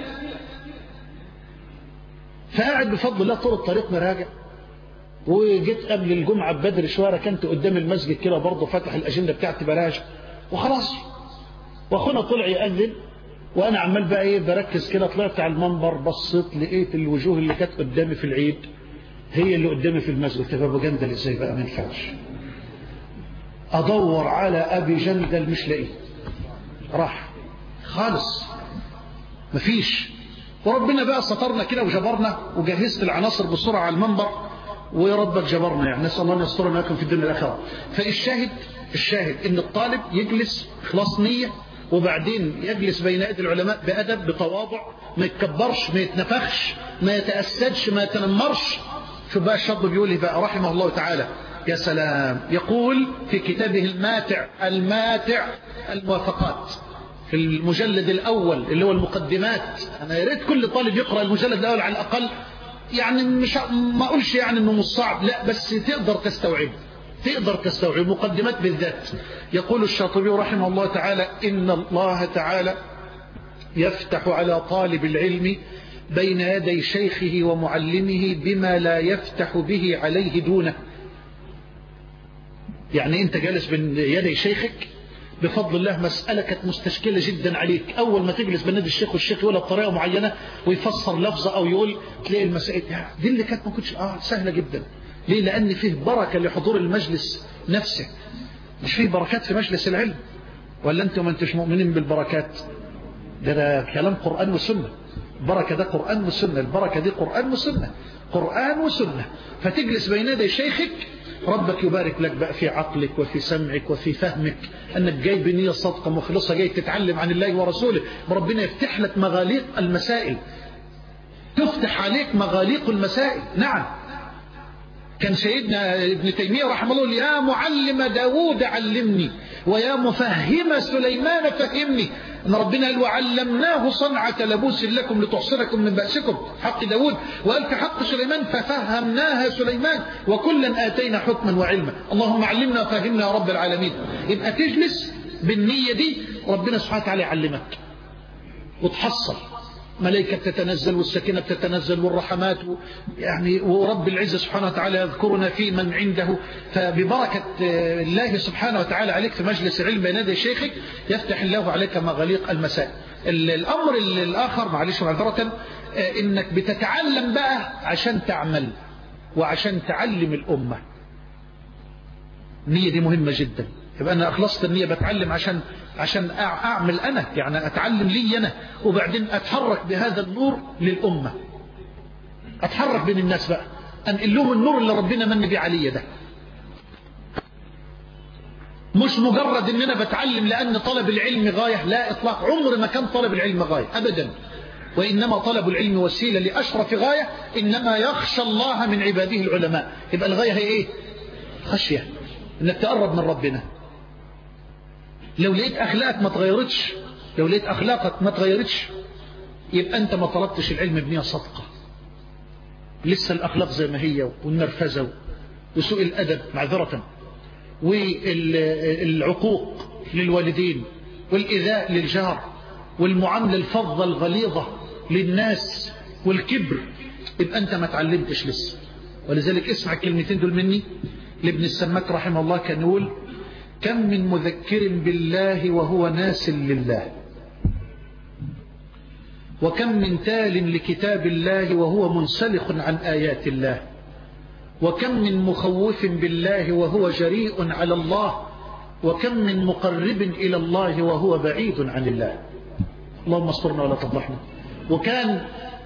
فقاعد بفضل الله طول الطريق مراجع وجيت قبل الجمعة ببدري شوية ركنت قدام المسجد كده برضه فتح الأجندة بتاعتي براجع وخلاص واخونا طلع يأذن وانا عمال بقى ايه بركز كده طلعت على المنبر بصيت لقيت الوجوه اللي كانت قدامي في العيد هي اللي قدامي في المسجد قلت بابا جندل ازاي بقى ما ينفعش ادور على ابي جندل مش لاقيه راح خالص مفيش وربنا بقى سترنا كده وجبرنا وجهزت العناصر بسرعه على المنبر ويا ربك جبرنا يعني نسال الله ان يسترنا لكم في الدنيا والاخره فالشاهد الشاهد ان الطالب يجلس خلاص نية وبعدين يجلس بين ايدي العلماء بأدب بتواضع ما يتكبرش ما يتنفخش ما يتأسدش ما يتنمرش شوف بقى الشاب بيقول بقى رحمه الله تعالى يا سلام يقول في كتابه الماتع الماتع الموافقات في المجلد الأول اللي هو المقدمات أنا يا ريت كل طالب يقرأ المجلد الأول على الأقل يعني مش ما أقولش يعني أنه مش صعب لا بس تقدر تستوعبه تقدر تستوعب مقدمات بالذات يقول الشاطبي رحمه الله تعالى إن الله تعالى يفتح على طالب العلم بين يدي شيخه ومعلمه بما لا يفتح به عليه دونه يعني أنت جالس بين يدي شيخك بفضل الله مسألة كانت مستشكلة جدا عليك أول ما تجلس بين يدي الشيخ والشيخ يقولها بطريقة معينة ويفسر لفظة أو يقول تلاقي المسائل دي اللي كانت ما كنتش آه سهلة جدا ليه لأن فيه بركة لحضور المجلس نفسه مش فيه بركات في مجلس العلم ولا أنتم ما أنتش مؤمنين بالبركات ده, ده كلام قرآن وسنة بركة ده قرآن وسنة البركة دي قرآن وسنة قرآن وسنة فتجلس بين يدي شيخك ربك يبارك لك بقى في عقلك وفي سمعك وفي فهمك أنك جاي بنية صادقة مخلصة جاي تتعلم عن الله ورسوله ربنا يفتح لك مغاليق المسائل تفتح عليك مغاليق المسائل نعم كان سيدنا ابن تيمية رحمه الله يا معلم داود علمني ويا مفهم سليمان فهمني ان ربنا قال وعلمناه صنعة لبوس لكم لتحصنكم من بأسكم حق داود وقال في حق سليمان ففهمناها سليمان وكلا آتينا حكما وعلما اللهم علمنا وفهمنا يا رب العالمين يبقى تجلس بالنية دي ربنا سبحانه وتعالى يعلمك وتحصل ملائكة تتنزل والسكينة تتنزل والرحمات يعني ورب العزة سبحانه وتعالى يذكرنا في من عنده فببركة الله سبحانه وتعالى عليك في مجلس العلم بين يدي شيخك يفتح الله عليك مغاليق المساء الأمر الآخر معلش معذرة إنك بتتعلم بقى عشان تعمل وعشان تعلم الأمة النية دي مهمة جدا يبقى أنا أخلصت النية بتعلم عشان عشان أعمل أنا يعني أتعلم لي أنا وبعدين أتحرك بهذا النور للأمة أتحرك بين الناس بقى أنقل لهم النور اللي ربنا من بيه عليا ده مش مجرد ان انا بتعلم لان طلب العلم غاية لا اطلاق عمر ما كان طلب العلم غاية ابدا وانما طلب العلم وسيلة لاشرف غاية انما يخشى الله من عباده العلماء يبقى الغاية هي ايه خشية انك تقرب من ربنا لو لقيت اخلاقك ما تغيرتش لو لقيت اخلاقك ما تغيرتش يبقى انت ما طلبتش العلم بنية صدقة لسه الاخلاق زي ما هي والنرفزة وسوء الادب معذرة والعقوق للوالدين والإذاء للجار والمعاملة الفظة الغليظة للناس والكبر يبقى أنت ما تعلمتش لسه ولذلك اسمع الكلمتين دول مني لابن السماك رحمه الله كان يقول كم من مذكر بالله وهو ناس لله وكم من تال لكتاب الله وهو منسلخ عن آيات الله وكم من مخوف بالله وهو جريء على الله وكم من مقرب إلى الله وهو بعيد عن الله اللهم استرنا ولا تفضحنا وكان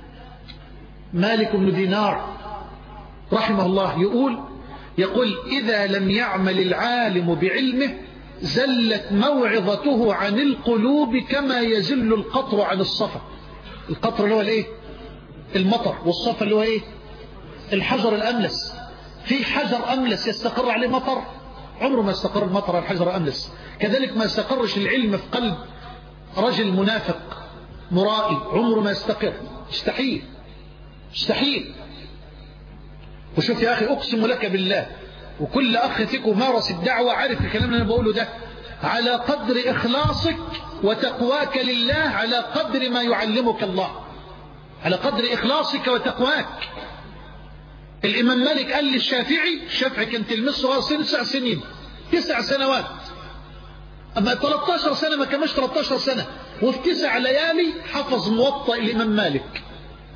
مالك بن دينار رحمه الله يقول يقول إذا لم يعمل العالم بعلمه زلت موعظته عن القلوب كما يزل القطر عن الصفا القطر اللي هو الايه المطر والصفا اللي هو ايه الحجر الأملس في حجر أملس يستقر عليه مطر عمره ما استقر المطر على الحجر أملس كذلك ما استقرش العلم في قلب رجل منافق مرائي عمره ما يستقر استحيل استحيل وشوف يا أخي أقسم لك بالله وكل أخ فيكم مارس الدعوة عارف الكلام اللي أنا بقوله ده على قدر إخلاصك وتقواك لله على قدر ما يعلمك الله على قدر إخلاصك وتقواك الإمام مالك قال للشافعي الشافعي كان تلمسه تسع سنين تسع سنوات أما 13 سنة ما كمش 13 سنة وفي تسع ليالي حفظ موطأ الإمام مالك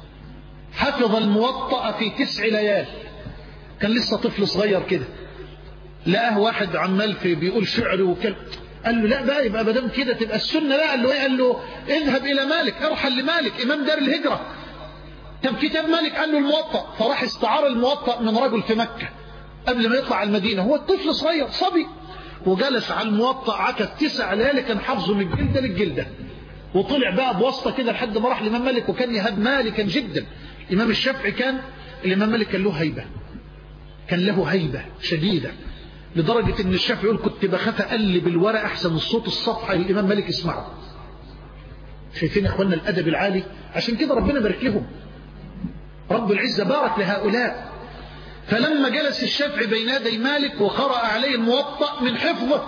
حفظ الموطأ في تسع ليال كان لسه طفل صغير كده لقاه واحد عمال في بيقول شعر وكلام قال له لا بقى يبقى ما دام كده تبقى السنه لا قال له ايه قال له اذهب الى مالك ارحل لمالك امام دار الهجره طب كتاب مالك قال له الموطأ فراح استعار الموطأ من رجل في مكة قبل ما يطلع على المدينة هو الطفل صغير صبي وجلس على الموطأ عكس تسع ليالي كان حافظه من الجلدة للجلدة وطلع بقى بواسطة كده لحد ما راح الإمام مالك وكان يهاب مالكا جدا الإمام الشافعي كان الإمام مالك كان له هيبة كان له هيبة شديدة لدرجة ان الشافعي يقول كنت بخاف اقلب الورق احسن الصوت الصفحة الامام مالك يسمعه شايفين يا اخوانا الادب العالي عشان كده ربنا بارك لهم رب العزة بارك لهؤلاء فلما جلس الشافعي بين يدي مالك وقرأ عليه الموطأ من حفظه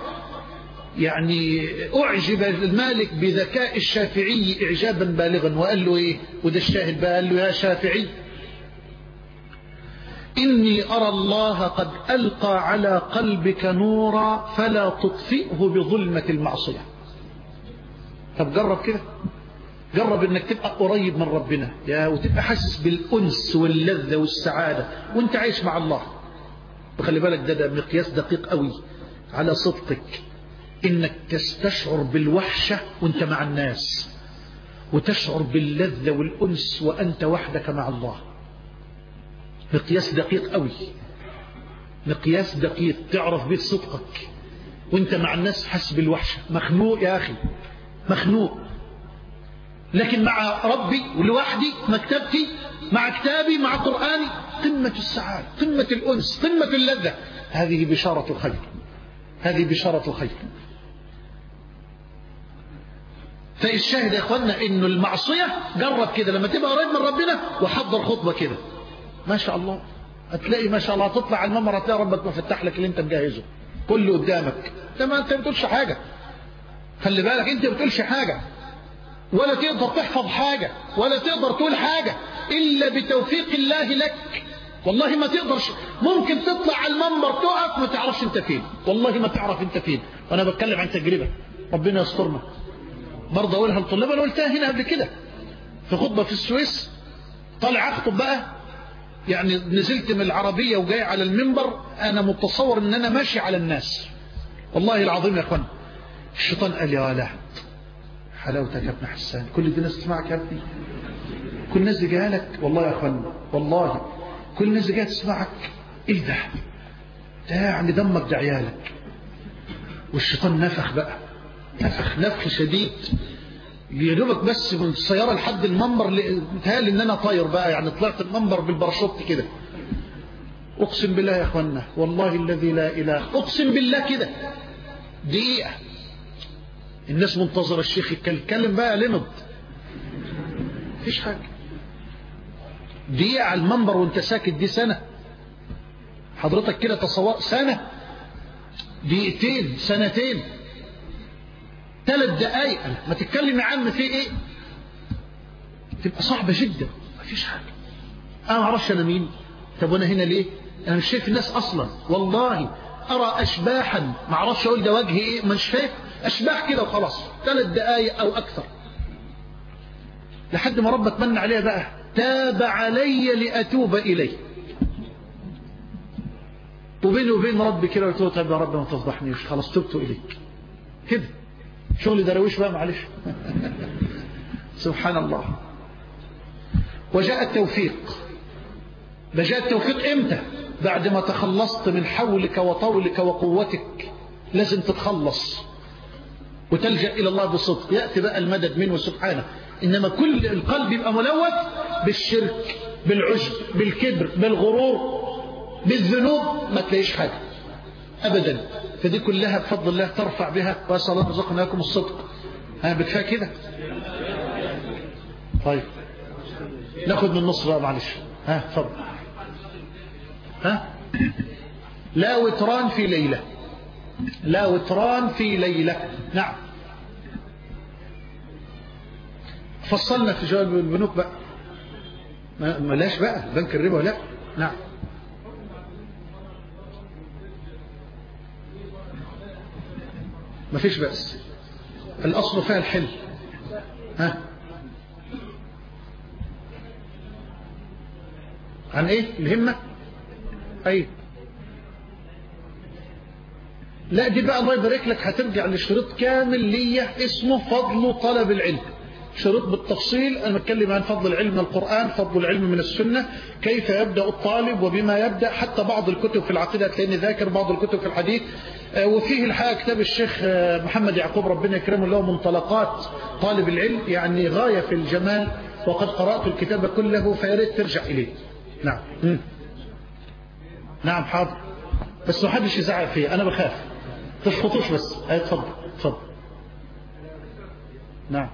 يعني أعجب المالك بذكاء الشافعي إعجابا بالغا وقال له إيه وده الشاهد بقى قال له يا شافعي إني أرى الله قد ألقى على قلبك نورا فلا تطفئه بظلمة المعصية طب جرب كده جرب انك تبقى قريب من ربنا يا وتبقى حاسس بالأنس واللذة والسعادة وانت عايش مع الله وخلي بالك ده, ده مقياس دقيق قوي على صدقك انك تستشعر بالوحشة وانت مع الناس وتشعر باللذة والأنس وأنت وحدك مع الله مقياس دقيق قوي مقياس دقيق تعرف به صدقك وانت مع الناس حس بالوحشة مخنوق يا أخي مخنوق لكن مع ربي ولوحدي مكتبتي مع كتابي مع قرآني قمة السعادة قمة الأنس قمة اللذة هذه بشارة الخير هذه بشارة الخير فالشاهد يا اخوانا انه المعصية جرب كده لما تبقى قريب من ربنا وحضر خطبة كده ما شاء الله هتلاقي ما شاء الله هتطلع على المنبر هتلاقي ربك مفتح لك اللي انت مجهزه كله قدامك انت ما انت ما بتقولش حاجة خلي بالك انت ما بتقولش حاجة ولا تقدر تحفظ حاجة ولا تقدر تقول حاجة إلا بتوفيق الله لك والله ما تقدرش ممكن تطلع على المنبر تقف ما تعرفش انت فين والله ما تعرف انت فين وانا بتكلم عن تجربة ربنا يسترنا برضه اقولها للطلاب انا قلتها هنا قبل كده في خطبة في السويس طالع اخطب بقى يعني نزلت من العربية وجاي على المنبر انا متصور ان انا ماشي على الناس والله العظيم يا اخوان الشيطان قال يا لا حلاوتك يا ابن حسان كل دي الناس تسمعك يا ابني كل الناس دي جايه لك والله يا اخوان والله كل الناس دي جايه تسمعك ايه ده ده يعني دمك ده عيالك والشيطان نفخ بقى نفخ نفخ شديد يا دوبك بس من السياره لحد المنبر متهيألي ان انا طاير بقى يعني طلعت المنبر بالباراشوت كده اقسم بالله يا اخوانا والله الذي لا اله اقسم بالله كده دقيقه الناس منتظره الشيخ يتكلم بقى لمض مفيش حاجه دقيقه على المنبر وانت ساكت دي سنه حضرتك كده تصور سنه دقيقتين سنتين ثلاث دقايق ما تتكلم يا عم في ايه تبقى صعبة جدا ما فيش حاجة انا ما اعرفش انا مين طب وانا هنا ليه انا مش شايف الناس اصلا والله ارى اشباحا ما اعرفش اقول ده وجهي ايه مش شايف اشباح كده وخلاص ثلاث دقايق او اكثر لحد ما ربك من عليها بقى تاب علي لاتوب اليه وبيني وبين ربي كده قلت له طيب يا رب ما تفضحنيش خلاص تبت اليك كده شغل درويش بقى معلش سبحان الله وجاء التوفيق ده جاء التوفيق امتى بعد ما تخلصت من حولك وطولك وقوتك لازم تتخلص وتلجأ إلى الله بصدق يأتي بقى المدد منه سبحانه إنما كل القلب يبقى ملوث بالشرك بالعجب بالكبر بالغرور بالذنوب ما تلاقيش حاجة أبدا فدي كلها بفضل الله ترفع بها وأسأل الله رزقنا لكم الصدق ها بكفاء كده طيب ناخد من النص بقى معلش ها اتفضل ها لا وتران في ليلة لا وتران في ليلة نعم فصلنا في جواب البنوك بقى ما ملاش بقى بنك الربا لا نعم ما فيش بأس الأصل فيها الحل ها عن ايه الهمة اي لا دي بقى الله يبارك لك هترجع لشريط كامل ليا اسمه فضل طلب العلم شروط بالتفصيل أنا بتكلم عن فضل العلم من القرآن فضل العلم من السنة كيف يبدأ الطالب وبما يبدأ حتى بعض الكتب في العقيدة هتلاقيني ذاكر بعض الكتب في الحديث وفيه الحقيقة كتاب الشيخ محمد يعقوب ربنا يكرمه له منطلقات طالب العلم يعني غاية في الجمال وقد قرأت الكتاب كله فياريت ترجع إليه نعم م. نعم حاضر بس ما حدش يزعق فيه أنا بخاف تشخطوش بس اتفضل اتفضل نعم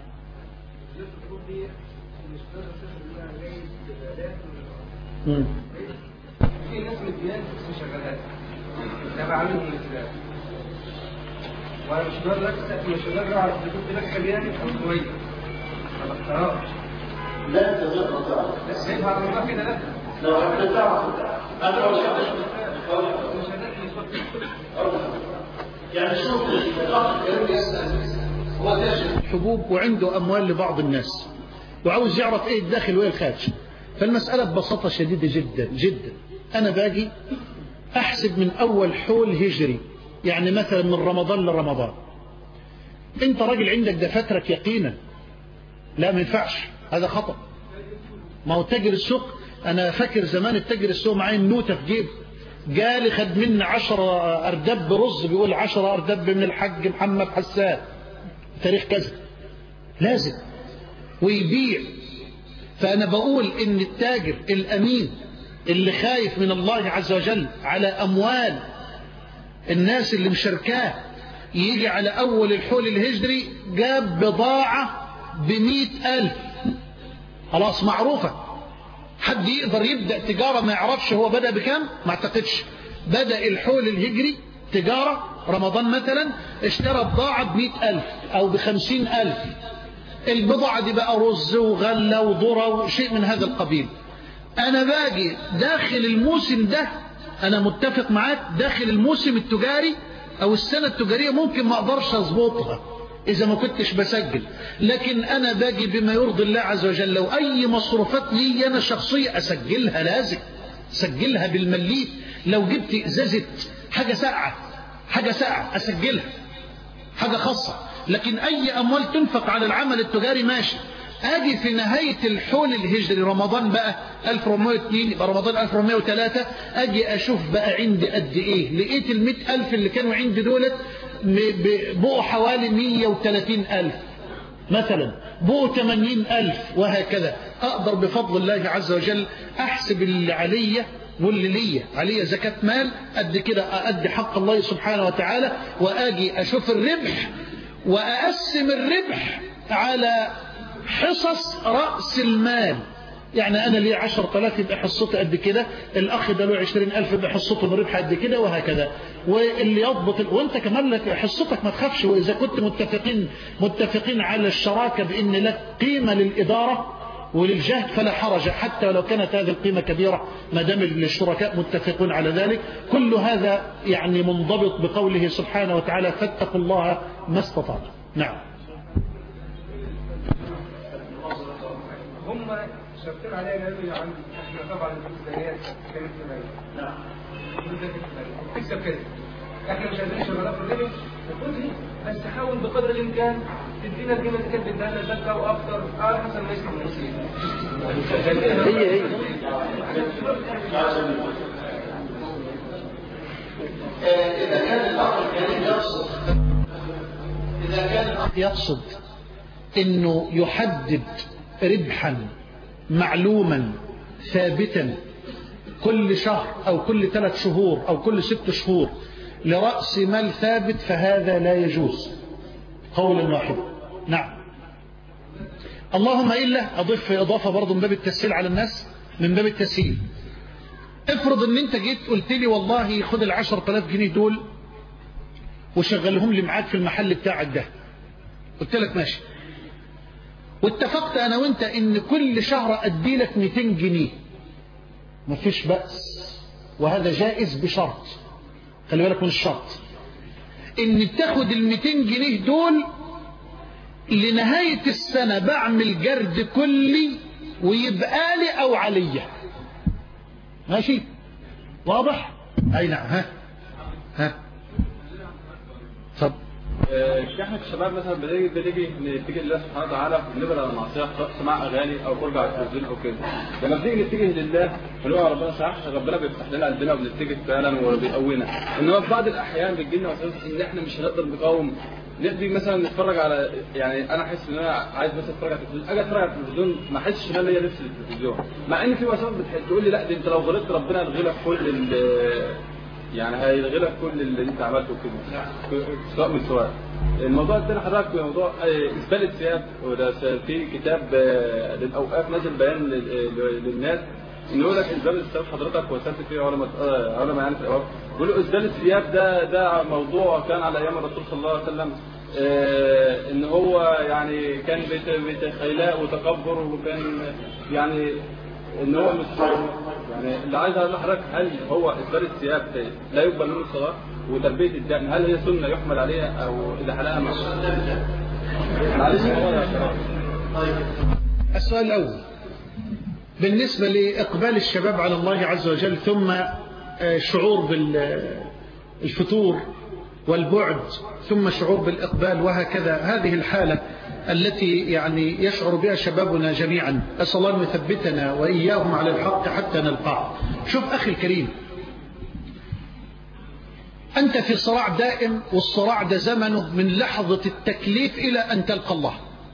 مم. في ناس من البلاد بس شغالات تابع منهم الكتاب وانا مش قادر اكتب مش قادر اعرف اذا كنت بكتب يعني او كويس ما بختارش لا انت غير تعرف بس هي بعض المرات كده لا لو حبيت تعرف انا لو مش يعني شوف الاخ الكريم يسال هو تاجر حبوب وعنده اموال لبعض الناس وعاوز يعرف ايه الداخل وايه الخارج فالمسألة ببساطة شديدة جدا جدا أنا باجي أحسب من أول حول هجري يعني مثلا من رمضان لرمضان أنت راجل عندك دفاترك يقينا لا ما ينفعش هذا خطأ ما هو تاجر السوق أنا فاكر زمان التاجر السوق معايا النوتة في جيب جالي خد مني عشرة أردب رز بيقول عشرة أردب من الحج محمد حسان تاريخ كذا لازم ويبيع فأنا بقول إن التاجر الأمين اللي خايف من الله عز وجل على أموال الناس اللي مشاركاه يجي على أول الحول الهجري جاب بضاعة بمئة ألف خلاص معروفة حد يقدر يبدأ تجارة ما يعرفش هو بدأ بكام ما اعتقدش بدأ الحول الهجري تجارة رمضان مثلا اشترى بضاعة بمئة ألف أو بخمسين ألف البضاعة دي بقى رز وغلة وذرة وشيء من هذا القبيل أنا باجي داخل الموسم ده أنا متفق معاك داخل الموسم التجاري أو السنة التجارية ممكن ما أقدرش أظبطها إذا ما كنتش بسجل لكن أنا باجي بما يرضي الله عز وجل لو أي مصروفات لي أنا شخصية أسجلها لازم سجلها بالمليت لو جبت إزازة حاجة ساعة حاجة ساعة أسجلها حاجة خاصة لكن أي أموال تنفق على العمل التجاري ماشي أجي في نهاية الحول الهجري رمضان بقى 1402 يبقى رمضان 1403 أجي أشوف بقى عندي قد إيه لقيت المئة ألف اللي كانوا عندي دولت بقوا حوالي 130 ألف مثلا بقوا 80 ألف وهكذا أقدر بفضل الله عز وجل أحسب اللي عليا واللي ليا عليا زكاة مال قد كده أأدي حق الله سبحانه وتعالى وآجي أشوف الربح وأقسم الربح على حصص رأس المال يعني أنا لي عشر طلاف يبقى حصته قد كده الأخ ده له عشرين ألف يبقى حصته بالربح قد كده وهكذا واللي يضبط ال... وانت كمان لك حصتك ما تخافش وإذا كنت متفقين متفقين على الشراكة بأن لك قيمة للإدارة وللجهد فلا حرج حتى ولو كانت هذه القيمة كبيرة ما دام الشركاء متفقون على ذلك كل هذا يعني منضبط بقوله سبحانه وتعالى فاتقوا الله ما استطعتم نعم هم شرطين علينا قالوا يا عم احنا طبعا الفلوس ديت كانت في نعم الفلوس ديت في تكسب كده احنا مش عايزين شغلات في الربح وخد لي بس حاول بقدر الامكان تدينا القيمه اللي كانت بتديها لنا زكاه واكثر على حسب ما يسمع المسلم هي هي إذا كان الأخ الكريم يقصد إذا كان الأخ يقصد إنه يحدد ربحا معلوما ثابتا كل شهر أو كل ثلاث شهور أو كل ست شهور لرأس مال ثابت فهذا لا يجوز قولا واحدا نعم اللهم إلا أضيف إضافة برضو من باب التسهيل على الناس من باب التسهيل افرض ان انت جيت قلت لي والله خد العشر تلاف جنيه دول وشغلهم لي معاك في المحل بتاعك ده قلت لك ماشي واتفقت انا وانت ان كل شهر ادي لك 200 جنيه مفيش بأس وهذا جائز بشرط خلي بالك من الشرط ان تاخد ال 200 جنيه دول لنهاية السنة بعمل جرد كلي ويبقى لي او عليا ماشي واضح اي نعم ها ها طب احنا كشباب مثلا بنيجي بنيجي نتجه لله سبحانه وتعالى ونبعد عن المعصيه سماع اغاني او فرجه على التلفزيون او كده لما بنيجي نتجه لله بنقول ربنا صح ربنا بيفتح لنا قلبنا وبنتجه فعلا وبيقوينا انما في بعض الاحيان بتجي لنا وساوس ان احنا مش هنقدر نقاوم نقضي مثلا نتفرج على يعني انا احس ان انا عايز مثلا اتفرج على التلفزيون اجي اتفرج على التلفزيون ما احسش ان انا ليا نفس التلفزيون مع ان في وساوس بتقول لي لا ده انت لو غلطت ربنا هيلغي لك كل ال- يعني هيلغي لك كل اللي انت عملته كده سواء من سواء الموضوع الثاني حضرتك موضوع آه، اسبال الثياب وده س- في كتاب آه، للاوقاف نازل بيان لل- آه، للناس ان يقول لك اسبال الثياب حضرتك وسالت فيه علماء آه، علماء يعني في الاوقاف بيقولوا اسبال الثياب ده ده موضوع كان على ايام الرسول صلى الله عليه وسلم آه، ان هو يعني كان بت- بتخيلاء وتكبر وكان يعني ان هو مش يعني اللي عايز اقول لحضرتك هل هو اسبال الثياب لا يقبل منه الصلاه وتربيه الدقن هل هي سنه يحمل عليها او اذا حلقها مش معلش هو يا شباب. السؤال الأول بالنسبة لإقبال الشباب على الله عز وجل ثم آه، شعور بالفتور والبعد ثم شعور بالإقبال وهكذا هذه الحالة التي يعني يشعر بها شبابنا جميعا أسأل الله أن يثبتنا وإياهم على الحق حتى نلقاه شوف أخي الكريم أنت في صراع دائم والصراع ده زمنه من لحظة التكليف إلى أن تلقى الله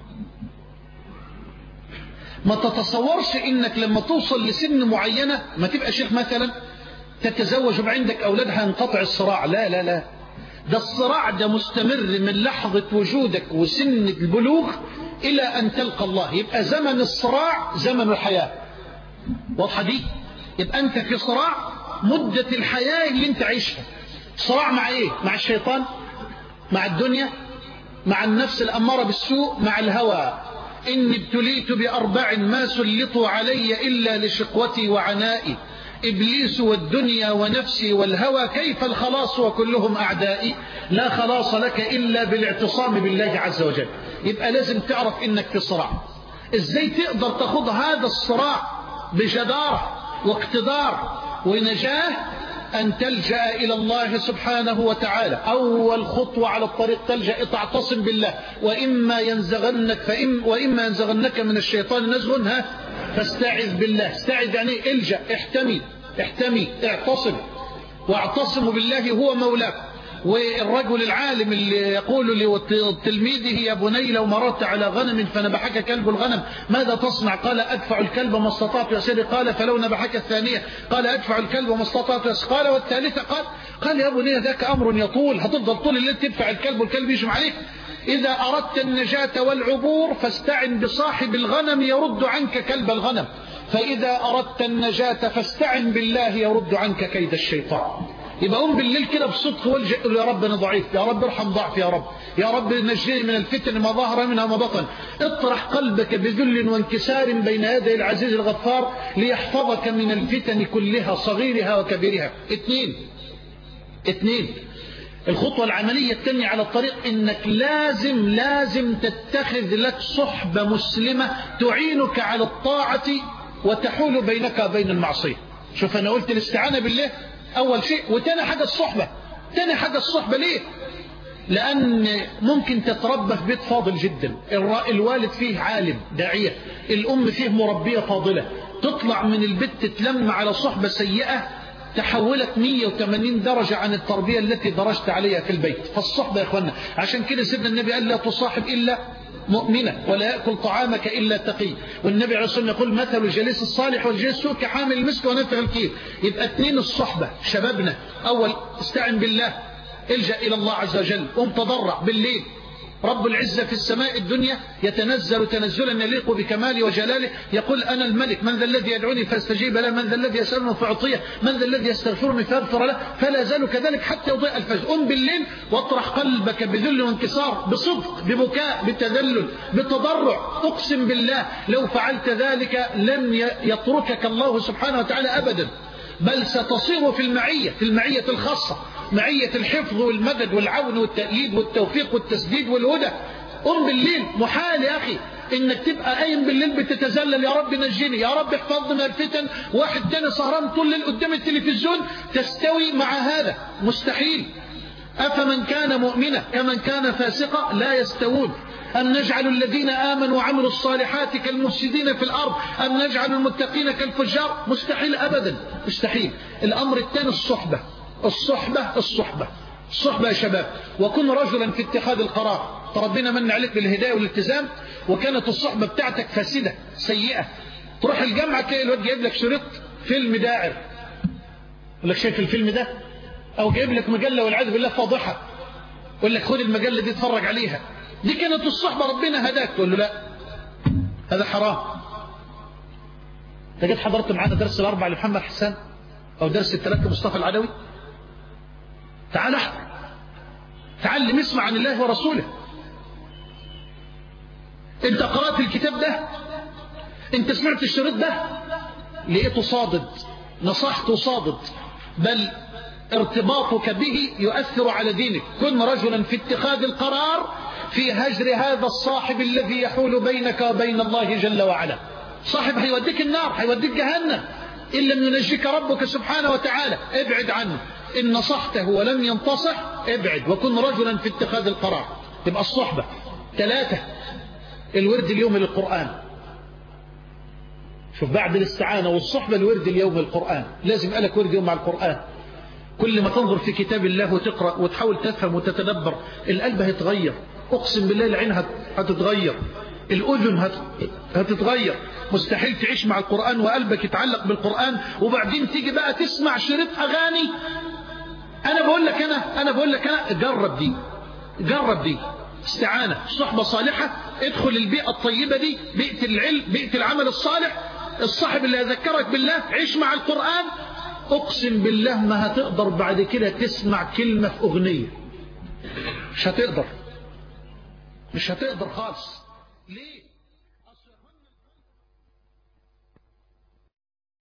ما تتصورش انك لما توصل لسن معينة ما تبقى شيخ مثلا تتزوج ويبقى عندك اولاد هينقطع الصراع لا لا لا ده الصراع ده مستمر من لحظة وجودك وسن البلوغ الى ان تلقى الله يبقى زمن الصراع زمن الحياة واضحة دي يبقى انت في صراع مدة الحياة اللي انت عايشها صراع مع ايه مع الشيطان مع الدنيا مع النفس الأمارة بالسوء مع الهوى إني ابتليت بأربع ما سلطوا علي إلا لشقوتي وعنائي إبليس والدنيا ونفسي والهوى كيف الخلاص وكلهم أعدائي لا خلاص لك إلا بالاعتصام بالله عز وجل يبقى لازم تعرف إنك في صراع إزاي تقدر تخوض هذا الصراع بجدارة واقتدار ونجاه أن تلجأ إلى الله سبحانه وتعالى أول خطوة على الطريق تلجأ تعتصم بالله وإما ينزغنك فإم وإما ينزغنك من الشيطان نزغ فاستعذ بالله استعذ يعني الجأ احتمي احتمي اعتصم واعتصم بالله هو مولاك والرجل العالم اللي يقول لتلميذه يا بني لو مررت على غنم فنبحك كلب الغنم ماذا تصنع قال أدفع الكلب ما استطعت يا سيدي قال فلو نبحك الثانية قال أدفع الكلب ما استطعت يا قال والثالثة قال قال يا بني ذاك أمر يطول هتفضل طول الليل تدفع الكلب والكلب يجم عليك إذا أردت النجاة والعبور فاستعن بصاحب الغنم يرد عنك كلب الغنم فإذا أردت النجاة فاستعن بالله يرد عنك كيد الشيطان يبقى قوم بالليل كده بصدق والجأ يا رب انا ضعيف يا رب ارحم ضعف يا رب يا رب نجيني من الفتن ما ظهر منها ما بطن اطرح قلبك بذل وانكسار بين يدي العزيز الغفار ليحفظك من الفتن كلها صغيرها وكبيرها اثنين اثنين الخطوة العملية الثانية على الطريق انك لازم لازم تتخذ لك صحبة مسلمة تعينك على الطاعة وتحول بينك وبين المعصية شوف انا قلت الاستعانة بالله اول شيء وتاني حاجة الصحبة تاني حاجة الصحبة ليه لأن ممكن تتربى في بيت فاضل جدا الوالد فيه عالم داعية الأم فيه مربية فاضلة تطلع من البيت تتلم على صحبة سيئة تحولت 180 درجة عن التربية التي درجت عليها في البيت فالصحبة يا أخوانا عشان كده سيدنا النبي قال لا تصاحب إلا مؤمنة ولا يأكل طعامك إلا تقي والنبي عليه الصلاة والسلام يقول مثل الجليس الصالح والجليس السوء كحامل المسك ونفع الكير يبقى اثنين الصحبة شبابنا أول استعن بالله الجأ إلى الله عز وجل قم تضرع بالليل رب العزة في السماء الدنيا يتنزل تنزلا يليق بكماله وجلاله يقول أنا الملك من ذا الذي يدعوني فاستجيب له من ذا الذي يسألني فأعطيه من ذا الذي يستغفرني فأغفر له فلا زال كذلك حتى يضيء الفجر قم بالليل واطرح قلبك بذل وانكسار بصدق ببكاء بتذلل بتضرع أقسم بالله لو فعلت ذلك لن يتركك الله سبحانه وتعالى أبدا بل ستصير في المعية في المعية الخاصة معية الحفظ والمدد والعون والتأييد والتوفيق والتسديد والهدى قم بالليل محال يا أخي إنك تبقى قايم بالليل بتتذلل يا رب نجيني يا رب احفظني من الفتن واحد تاني سهران طول الليل قدام التلفزيون تستوي مع هذا مستحيل أفمن كان مؤمنا كمن كان فاسقا لا يستوون أم نجعل الذين آمنوا وعملوا الصالحات كالمفسدين في الأرض أم نجعل المتقين كالفجار مستحيل أبدا مستحيل الأمر الثاني الصحبة الصحبة الصحبة الصحبة يا شباب وكن رجلا في اتخاذ القرار ربنا من عليك بالهداية والالتزام وكانت الصحبة بتاعتك فاسدة سيئة تروح الجامعة تلاقي الواد جايب لك شريط فيلم داعر يقول لك شايف الفيلم ده أو جايب لك مجلة والعياذ بالله فاضحة يقول لك خد المجلة دي اتفرج عليها دي كانت الصحبة ربنا هداك تقول له لا هذا حرام انت جيت حضرت معانا درس الأربع لمحمد حسان أو درس الثلاثة مصطفى العدوي تعال احضر تعلم اسمع عن الله ورسوله انت قرأت الكتاب ده انت سمعت الشريط ده لقيته صادد نصحته صادد بل ارتباطك به يؤثر على دينك كن رجلا في اتخاذ القرار في هجر هذا الصاحب الذي يحول بينك وبين الله جل وعلا صاحب هيوديك النار هيوديك جهنم إن لم ينجيك ربك سبحانه وتعالى ابعد عنه إن نصحته ولم ينتصح ابعد وكن رجلا في اتخاذ القرار تبقى الصحبة ثلاثة الورد اليوم للقرآن شوف بعد الاستعانة والصحبة الورد اليوم القرآن لازم قالك ورد يوم مع القرآن كل ما تنظر في كتاب الله وتقرأ وتحاول تفهم وتتدبر القلب هيتغير أقسم بالله العين هتتغير الأذن هتتغير مستحيل تعيش مع القرآن وقلبك يتعلق بالقرآن وبعدين تيجي بقى تسمع شريط أغاني أنا بقول لك أنا أنا بقول لك أنا جرب دي جرب دي استعانة صحبة صالحة ادخل البيئة الطيبة دي بيئة العلم بيئة العمل الصالح الصاحب اللي يذكرك بالله عيش مع القرآن أقسم بالله ما هتقدر بعد كده تسمع كلمة في أغنية مش هتقدر مش هتقدر خالص ليه